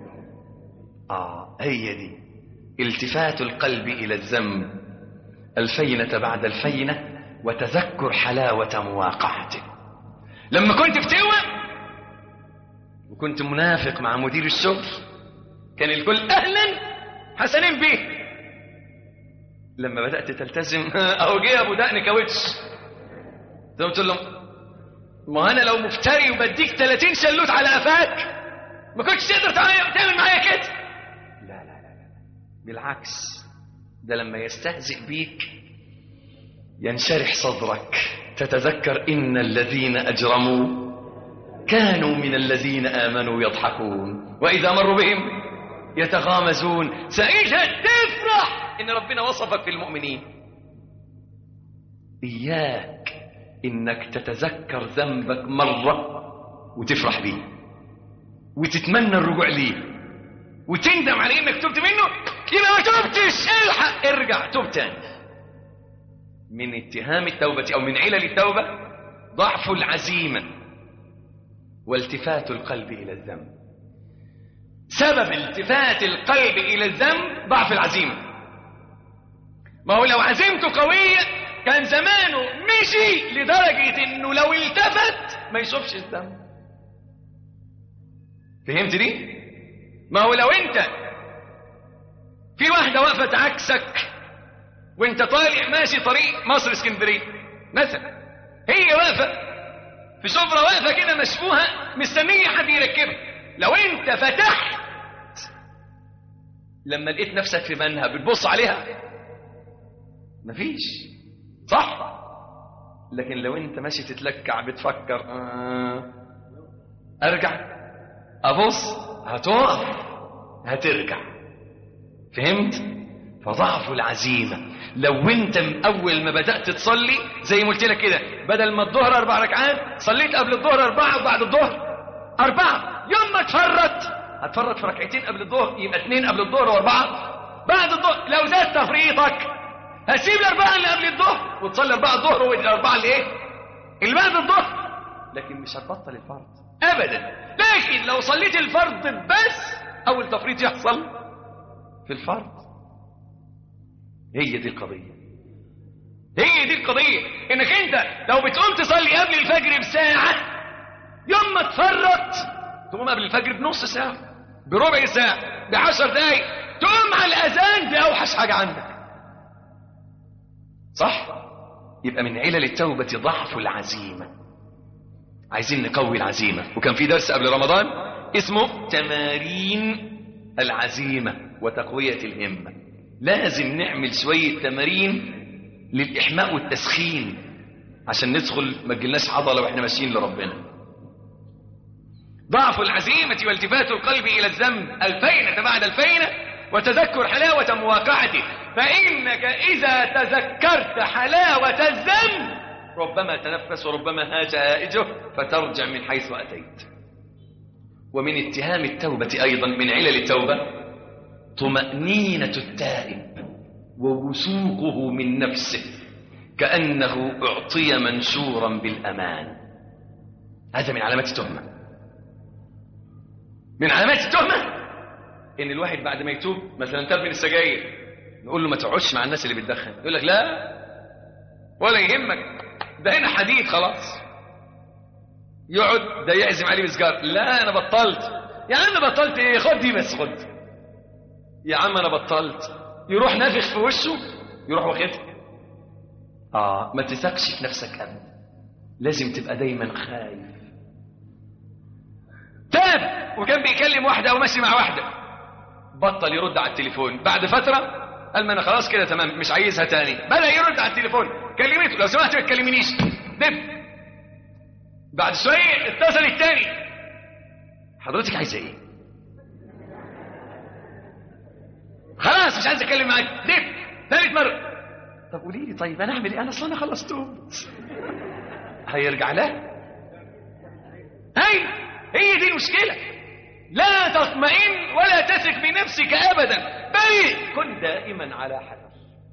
آه هي دي التفات القلب إلى الذنب الفينة بعد الفينة وتذكر حلاوة مواقعته لما كنت في توة وكنت منافق مع مدير الشغل كان الكل أهلا حسنين بيه لما بدأت تلتزم أو جه أبو دقن كاوتش قلت له ما أنا لو مفتري وبديك 30 شلوت على قفاك ما كنتش تقدر تعمل معايا كده لا لا لا لا بالعكس ده لما يستهزئ بيك ينشرح صدرك تتذكر إن الذين أجرموا كانوا من الذين آمنوا يضحكون وإذا مروا بهم يتغامزون ساعتها تفرح إن ربنا وصفك في المؤمنين إياك إنك تتذكر ذنبك مرة وتفرح بيه وتتمنى الرجوع ليه وتندم على إنك تبت منه يبقى ما تبتش الحق ارجع تب تاني من اتهام التوبة أو من علل التوبة ضعف العزيمة والتفات القلب إلى الذنب سبب التفات القلب إلى الذنب ضعف العزيمة ما هو لو عزيمته قوية كان زمانه مشي لدرجة انه لو التفت ما يشوفش الذنب فهمت دي؟ ما هو لو انت في واحدة وقفت عكسك وانت طالع ماشي طريق مصر اسكندرية مثلا هي واقفة في سفرة واقفة كده مشفوها مستنية حد يركبها لو انت فتحت لما لقيت نفسك في منها بتبص عليها مفيش صح لكن لو انت ماشي تتلكع بتفكر آه ارجع ابص هتقف هترجع فهمت فضعف العزيمة لو انت من اول ما بدأت تصلي زي ما قلت لك كده بدل ما الظهر اربع ركعات صليت قبل الظهر اربعة وبعد الظهر اربعة يوم ما تفرط هتفرط في ركعتين قبل الظهر يبقى اثنين قبل الظهر واربعة بعد الظهر لو زاد تفريطك هتسيب الاربعة اللي قبل الظهر وتصلي اربعة الظهر والاربعة اللي ايه اللي بعد الظهر لكن مش هتبطل الفرض ابدا لكن لو صليت الفرض بس اول تفريط يحصل في الفرض هي دي القضية هي دي القضية انك انت لو بتقوم تصلي قبل الفجر بساعة يوم ما تفرط تقوم قبل الفجر بنص ساعة بربع ساعة بعشر دقايق تقوم على الأذان دي أوحش حاجة عندك صح؟ يبقى من علل التوبة ضعف العزيمة عايزين نقوي العزيمة وكان في درس قبل رمضان اسمه تمارين العزيمة وتقوية الهمة لازم نعمل شوية تمارين للإحماء والتسخين عشان ندخل ما تجيلناش عضلة واحنا ماشيين لربنا ضعف العزيمة والتفات القلب إلى الذنب الفينة بعد الفينة وتذكر حلاوة مواقعته فإنك إذا تذكرت حلاوة الذنب ربما تنفس وربما هاج هائجه فترجع من حيث أتيت ومن اتهام التوبة أيضا من علل التوبة طمأنينة التائب ووثوقه من نفسه كأنه أعطي منشورا بالأمان هذا من علامات التهمة من علامات التهمة إن الواحد بعد ما يتوب مثلا تاب من السجاير نقول له ما تقعدش مع الناس اللي بتدخن يقول لك لا ولا يهمك ده هنا حديد خلاص يقعد ده يعزم عليه بسجار لا انا بطلت يا عم بطلت ايه خد دي بس خد يا عم انا بطلت يروح نافخ في وشه يروح واخدها اه ما تثقش في نفسك ابدا لازم تبقى دايما خايف تاب وكان بيكلم واحده او ماشي مع واحده بطل يرد على التليفون بعد فتره قال ما انا خلاص كده تمام مش عايزها تاني بدا يرد على التليفون كلمته لو سمحت ما تكلمنيش دب بعد شويه اتصل التاني حضرتك عايزه ايه خلاص مش عايز اتكلم معاك دب ثالث مره طب قولي لي طيب انا اعمل ايه انا اصلا انا خلصتهم هيرجع لها هاي هي دي المشكله لا تطمئن ولا تثق بنفسك ابدا بل كن دائما على حذر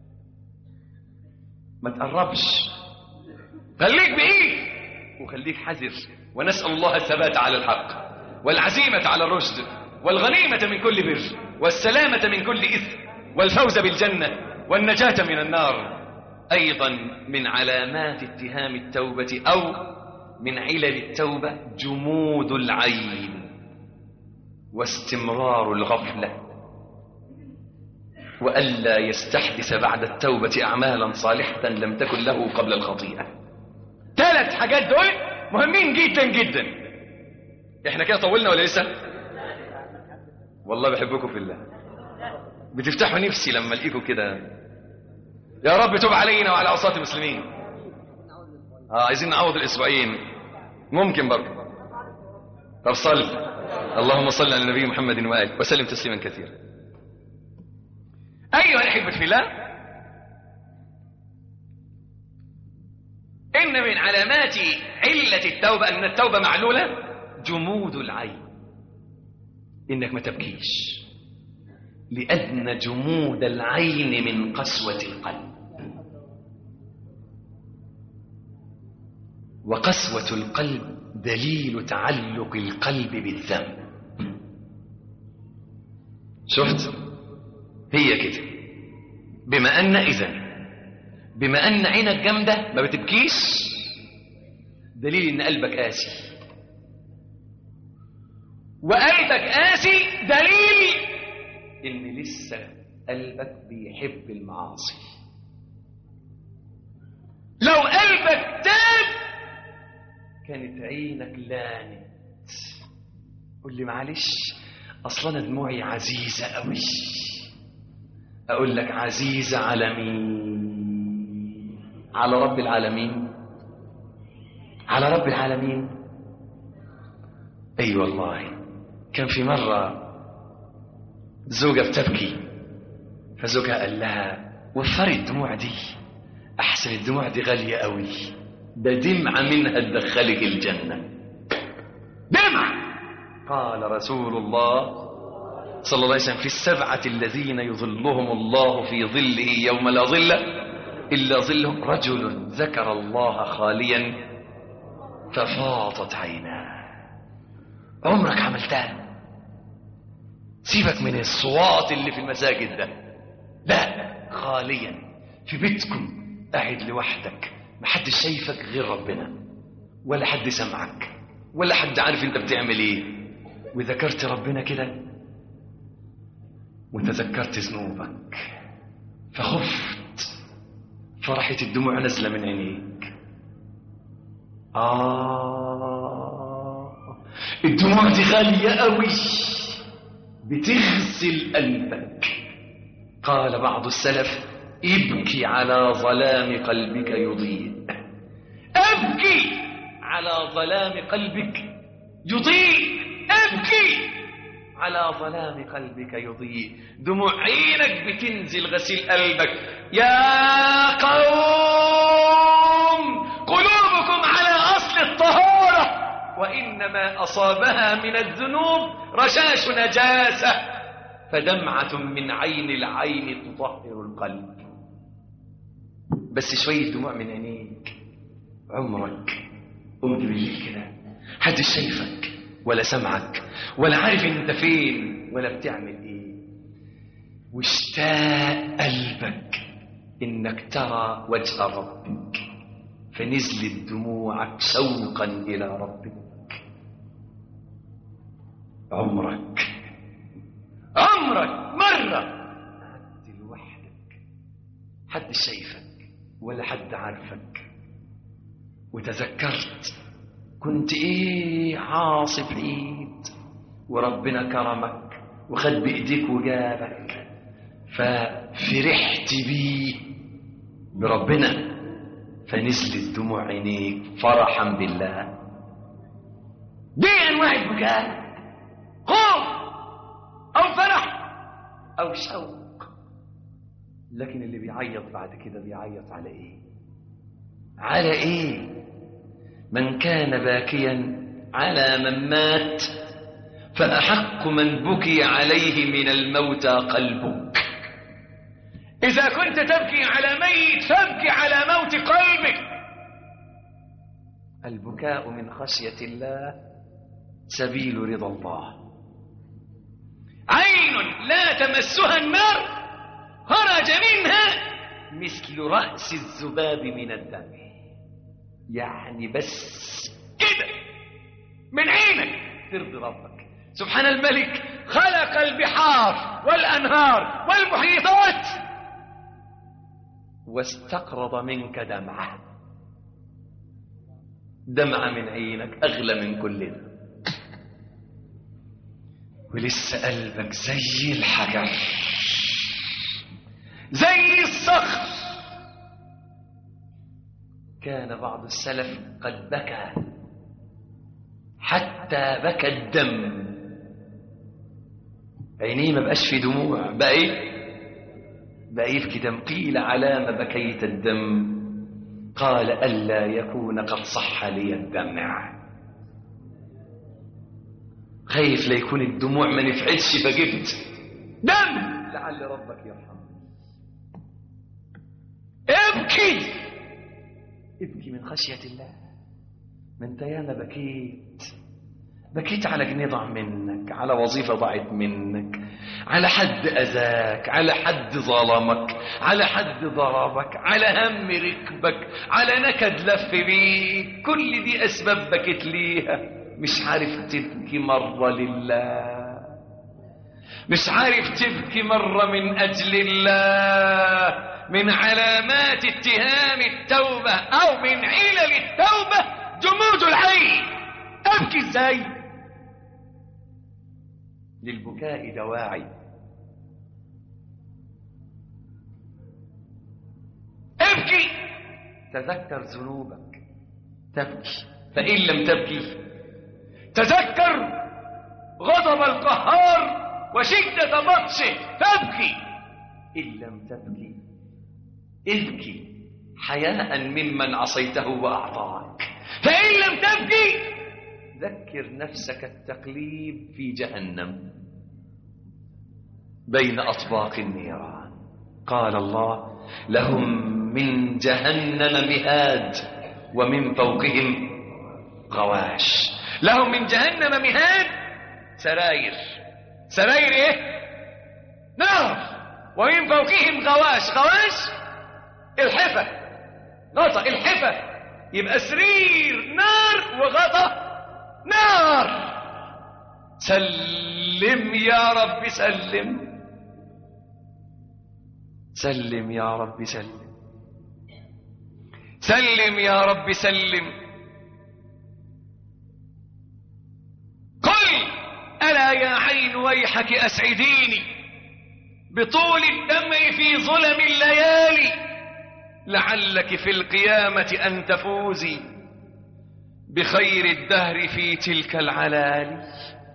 ما تقربش خليك بعيد وخليك حذر ونسال الله الثبات على الحق والعزيمه على الرشد والغنيمه من كل بر والسلامه من كل اثم والفوز بالجنه والنجاه من النار ايضا من علامات اتهام التوبه او من علل التوبه جمود العين واستمرار الغفلة وألا يستحدث بعد التوبة أعمالا صالحة لم تكن له قبل الخطيئة ثلاث حاجات دول مهمين جدا جدا احنا كده طولنا ولا لسه والله بحبكم في الله بتفتحوا نفسي لما الاقيكم كده يا رب تب علينا وعلى عصاة المسلمين اه عايزين نعوض الاسبوعين ممكن برضه طب صل اللهم صل على النبي محمد وآله وسلم تسليما كثيرا أيها الأحبة في الله إن من علامات علة التوبة أن التوبة معلولة جمود العين إنك ما تبكيش لأن جمود العين من قسوة القلب وقسوة القلب دليل تعلق القلب بالذنب شفت هي كده بما أن إذن بما أن عينك جامدة ما بتبكيش دليل إن قلبك قاسي وقلبك قاسي دليل إن لسه قلبك بيحب المعاصي لو قلبك تاب كانت عينك لانت قول لي معلش اصلا انا دموعي عزيزه قوي اقول لك عزيزه على مين على رب العالمين على رب العالمين اي أيوة والله كان في مره زوجه بتبكي فزوجها قال لها وفري الدموع دي احسن الدموع دي غاليه قوي ده دمعة منها تدخلك الجنة دمعة قال رسول الله صلى الله عليه وسلم في السبعة الذين يظلهم الله في ظله يوم لا ظل إلا ظله رجل ذكر الله خاليا ففاضت عيناه عمرك عملتها سيبك من الصوات اللي في المساجد ده لا خاليا في بيتكم قاعد لوحدك محدش شايفك غير ربنا ولا حد سمعك ولا حد عارف انت بتعمل ايه وذكرت ربنا كده وتذكرت ذنوبك فخفت فرحت الدموع نازله من عينيك آه الدموع دي غالية قوي بتغسل قلبك قال بعض السلف ابكي على ظلام قلبك يضيء ابكي على ظلام قلبك يضيء ابكي على ظلام قلبك يضيء دموع عينك بتنزل غسيل قلبك يا قوم قلوبكم على أصل الطهارة وإنما أصابها من الذنوب رشاش نجاسة فدمعة من عين العين تطهر القلب بس شوية دموع من عينيك عمرك قمت بالليل كده حد شايفك ولا سمعك ولا عارف انت فين ولا بتعمل ايه واشتاق قلبك انك ترى وجه ربك فنزلت دموعك شوقا الى ربك عمرك عمرك مرة قعدت لوحدك حد شايفك ولا حد عارفك وتذكرت كنت ايه عاصي بعيد وربنا كرمك وخد بايديك وجابك ففرحت بيه بربنا فنزلت دموع عينيك فرحا بالله دي انواع البكاء خوف او فرح او شوق لكن اللي بيعيط بعد كده بيعيط على ايه على ايه من كان باكيا على من مات فأحق من بكي عليه من الموتى قلبك إذا كنت تبكي على ميت فابكي على موت قلبك البكاء من خشية الله سبيل رضا الله عين لا تمسها النار خرج منها مثل رأس الذباب من الدم يعني بس كده من عينك ترضي ربك سبحان الملك خلق البحار والأنهار والمحيطات واستقرض منك دمعة دمعة من عينك أغلى من كلنا ولسه قلبك زي الحجر زي الصخر كان بعض السلف قد بكى حتى بكى الدم عينيه ما بقاش في دموع بقى ايه بقى يبكي دم قيل على ما بكيت الدم قال ألا يكون قد صح لي الدمع خايف لا يكون الدموع ما نفعتش فجبت دم لعل ربك يرحم ابكي ابكي من خشية الله ما انت ياما بكيت بكيت على جنيه ضاع منك على وظيفة ضاعت منك على حد أذاك على حد ظلمك على حد ضربك على هم ركبك على نكد لف بيك كل دي أسباب بكيت ليها مش عارف تبكي مرة لله مش عارف تبكي مرة من أجل الله من علامات اتهام التوبة أو من علل التوبة جمود العين أبكي ازاي للبكاء دواعي ابكي تذكر ذنوبك تبكي فإن لم تبكي تذكر غضب القهار وشدة بطشه فابكي إن لم تبكي ابكي حياء ممن عصيته وأعطاك فإن لم تبكي ذكر نفسك التقليب في جهنم بين أطباق النيران قال الله لهم من جهنم مهاد ومن فوقهم غواش لهم من جهنم مهاد سراير سراير ايه نار ومن فوقهم غواش غواش الحفة غطا الحفة يبقى سرير نار وغطا نار سلم يا رب سلم سلم يا رب سلم سلم يا رب سلم قل ألا يا عين ويحك أسعديني بطول الدمع في ظلم الليالي لعلك في القيامة أن تفوزي بخير الدهر في تلك العلالي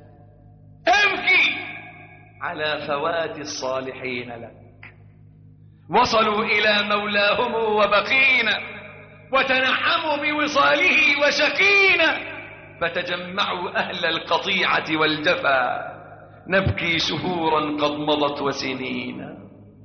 ابكي على فوات الصالحين لك وصلوا إلى مولاهم وبقينا وتنعموا بوصاله وشكينا فتجمعوا أهل القطيعة والجفا نبكي شهورا قد مضت وسنين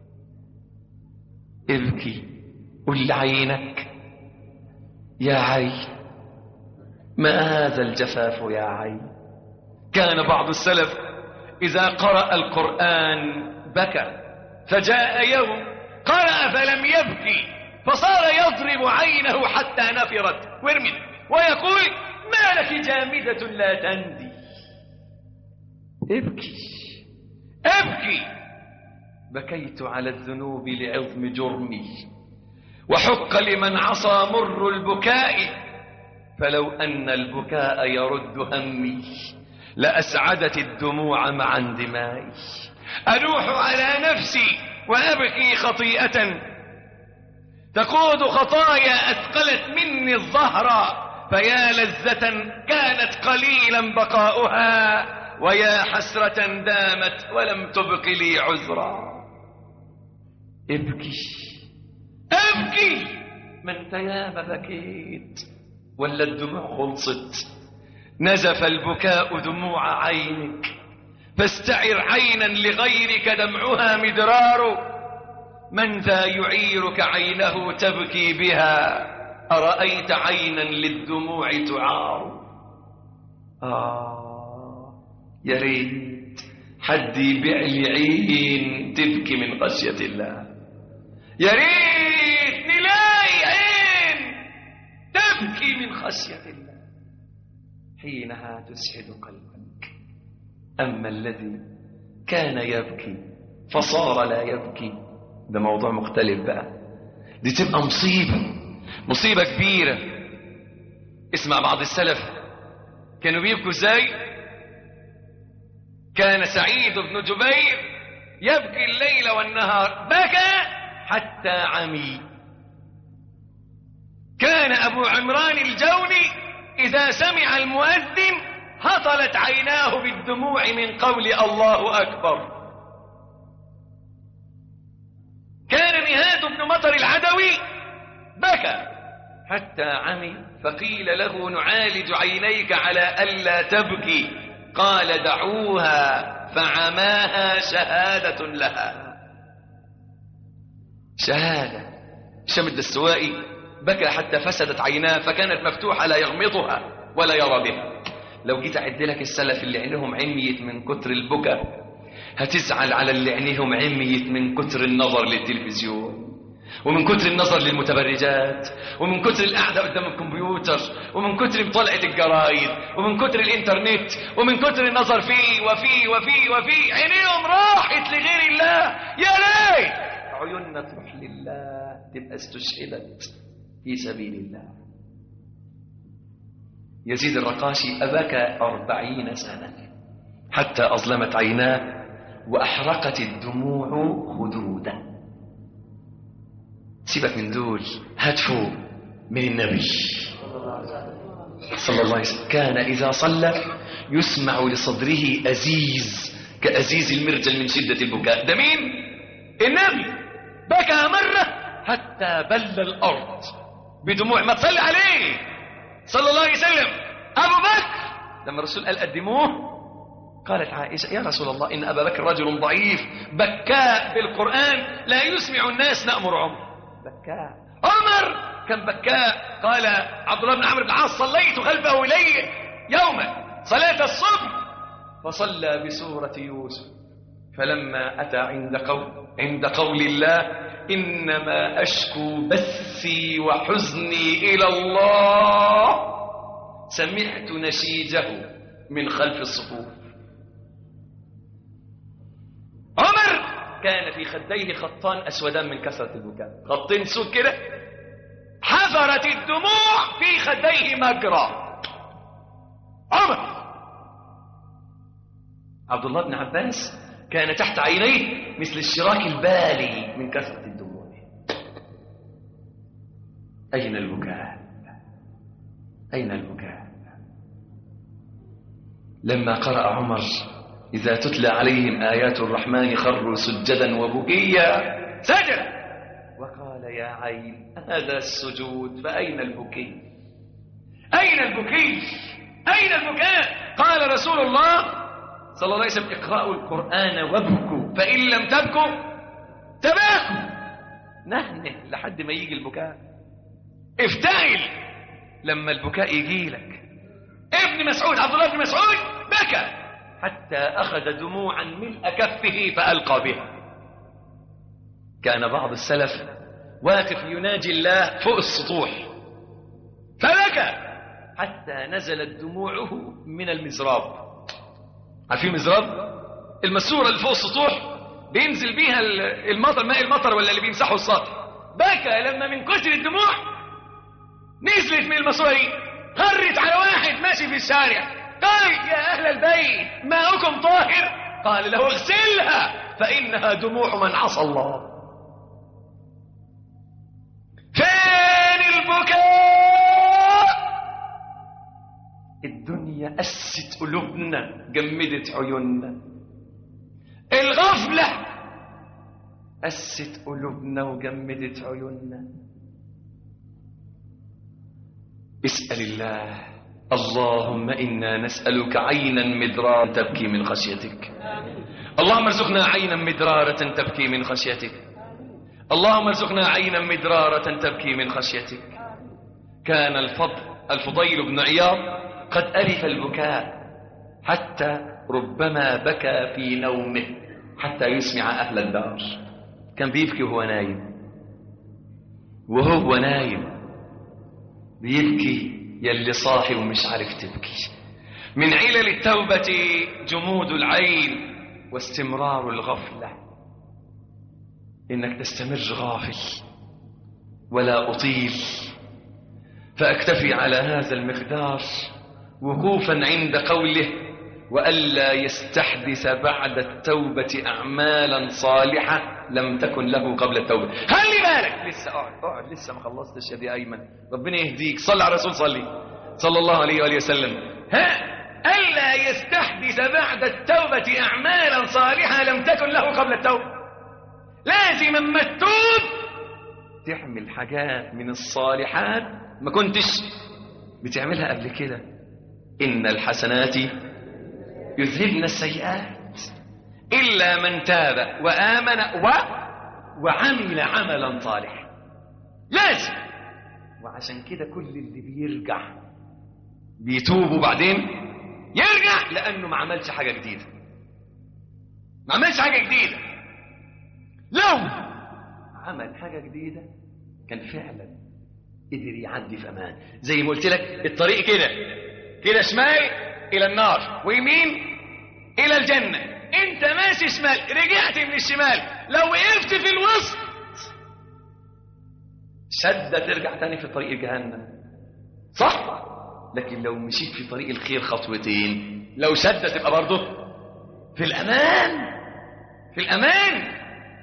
ابكي قل عينك يا عين ما هذا الجفاف يا عين كان بعض السلف إذا قرأ القرآن بكى فجاء يوم قرأ فلم يبكي فصار يضرب عينه حتى نفرت وارمد ويقول ما لك جامدة لا تندي ابكي ابكي بكيت على الذنوب لعظم جرمي وحق لمن عصى مر البكاء فلو أن البكاء يرد همي لأسعدت الدموع مع اندمائي أنوح على نفسي وأبكي خطيئة تقود خطايا أثقلت مني الظهر فيا لذة كانت قليلا بقاؤها ويا حسرة دامت ولم تبق لي عذرا ابكي ابكي من تيام بكيت ولا الدموع خلصت نزف البكاء دموع عينك فاستعر عينا لغيرك دمعها مدرار من ذا يعيرك عينه تبكي بها أرأيت عينا للدموع تعار آه يا ريت حد يبيع لي عين تبكي من خشية الله يا ريت نلاقي عين تبكي من خشية الله حينها تسعد قلبك أما الذي كان يبكي فصار لا يبكي ده موضوع مختلف بقى دي تبقى مصيبة مصيبة كبيرة اسمع بعض السلف كانوا بيبكوا ازاي كان سعيد بن جبير يبكي الليل والنهار بكى حتى عمي كان أبو عمران الجوني إذا سمع المؤذن هطلت عيناه بالدموع من قول الله أكبر كان نهاد بن مطر العدوي بكى حتى عمي فقيل له نعالج عينيك على ألا تبكي قال دعوها فعماها شهادة لها شهادة هشام الدستوائي بكى حتى فسدت عيناه فكانت مفتوحة لا يغمضها ولا يرى بها لو جيت أعد لك السلف اللي عينهم عميت من كتر البكا هتزعل على اللي عينيهم عميت من كتر النظر للتلفزيون ومن كتر النظر للمتبرجات ومن كتر القعدة قدام الكمبيوتر ومن كتر مطالعة الجرايد ومن كتر الانترنت ومن كتر النظر فيه وفيه وفيه وفيه عينيهم راحت لغير الله يا ليت عيوننا تروح لله تبقى استشهدت في سبيل الله يزيد الرقاشي أبكى أربعين سنة حتى أظلمت عيناه وأحرقت الدموع خدودا سيبك من دول هاتفوا من النبي صلى الله عليه وسلم كان إذا صلى يسمع لصدره أزيز كأزيز المرجل من شدة البكاء ده مين؟ النبي بكى مرة حتى بل الأرض بدموع ما تصلي عليه صلى الله عليه وسلم أبو بكر لما الرسول قال قدموه قالت عائشة يا رسول الله إن أبا بكر رجل ضعيف بكاء بالقرآن لا يسمع الناس نأمر عمر بكاء عمر كان بكاء قال عبد الله بن عمرو بن العاص صليت خلفه لي يوما صلاة الصبح فصلى بسورة يوسف فلما أتى عند قول عند قول الله إنما أشكو بثي وحزني إلى الله سمعت نشيجه من خلف الصفوف عمر كان في خديه خطان أسودان من كثرة البكاء خطين سود كده حفرت الدموع في خديه مجرى عمر عبد الله بن عباس كان تحت عينيه مثل الشراك البالي من كثرة الدموع أين البكاء أين البكاء لما قرأ عمر إذا تتلى عليهم آيات الرحمن خروا سجدا وبكيا سجد وقال يا عين هذا السجود فأين البكي أين البكي أين البكاء قال رسول الله صلى الله عليه وسلم اقرأوا القرآن وابكوا فإن لم تبكوا تباكوا نهنه لحد ما يجي البكاء افتعل لما البكاء يجي لك ابن مسعود عبد الله بن مسعود بكى حتى أخذ دموعا ملء كفه فألقى بها كان بعض السلف واقف يناجي الله فوق السطوح فبكى حتى نزلت دموعه من المزراب عارفين المزراب الماسوره اللي فوق السطوح بينزل بيها المطر ماء المطر ولا اللي بيمسحوا السطح بكى لما من كتر الدموع نزلت من الماسوره دي خرت على واحد ماشي في الشارع قال يا أهل البيت ماؤكم طاهر قال له اغسلها فإنها دموع من عصى الله فين البكاء الدنيا أست قلوبنا جمدت عيوننا الغفلة أست قلوبنا وجمدت عيوننا اسأل الله اللهم إنا نسألك عينا مدرارا تبكي من خشيتك اللهم ارزقنا عينا مدرارة تبكي من خشيتك اللهم ارزقنا عينا مدرارة تبكي من خشيتك كان الفضل الفضيل بن عياض قد ألف البكاء حتى ربما بكى في نومه حتى يسمع أهل الدار كان بيبكي وهو نايم وهو نايم بيبكي يلي صاحي ومش عارف تبكي من علل التوبة جمود العين واستمرار الغفلة إنك تستمر غافل ولا أطيل فأكتفي على هذا المقدار وقوفا عند قوله وألا يستحدث بعد التوبة أعمالا صالحة لم تكن له قبل التوبة خلي بالك لسه اقعد اقعد لسه ما خلصتش يا دي أيمن ربنا يهديك صلى على الرسول صلي صلى الله عليه وآله وسلم ها ألا يستحدث بعد التوبة أعمالا صالحة لم تكن له قبل التوبة لازم اما تتوب تعمل حاجات من الصالحات ما كنتش بتعملها قبل كده إن الحسنات يذهبن السيئات إلا من تاب وآمن و وعمل عملا صالحا لازم وعشان كده كل اللي بيرجع بيتوب وبعدين يرجع لأنه ما عملش حاجة جديدة ما عملش حاجة جديدة لو عمل حاجة جديدة كان فعلا قدر يعدي في أمان زي ما قلت لك الطريق كده كده شمال إلى النار ويمين إلى الجنة أنت ماشي شمال رجعت من الشمال لو وقفت في الوسط شدة ترجع تاني في طريق جهنم صح لكن لو مشيت في طريق الخير خطوتين لو شدة تبقى برضه في الأمان في الأمان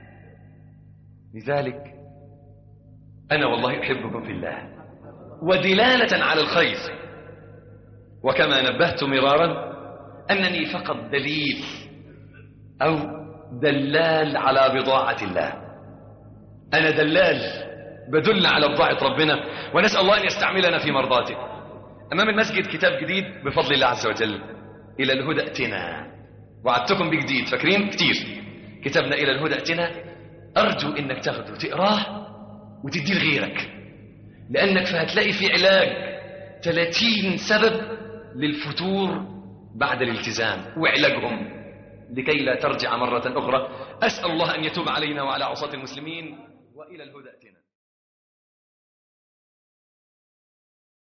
لذلك أنا والله أحبكم في الله ودلالة على الخير وكما نبهت مرارا أنني فقط دليل أو دلال على بضاعة الله أنا دلال بدل على بضاعة ربنا ونسأل الله أن يستعملنا في مرضاته أمام المسجد كتاب جديد بفضل الله عز وجل إلى الهدى ائتنا وعدتكم بجديد فاكرين كتير كتابنا إلى الهدى ائتنا أرجو إنك تاخده وتقراه وتديه لغيرك لأنك فهتلاقي في علاج 30 سبب للفتور بعد الالتزام وعلاجهم لكي لا ترجع مرة أخرى أسأل الله أن يتوب علينا وعلى عصاة المسلمين وإلى الهدى ائتنا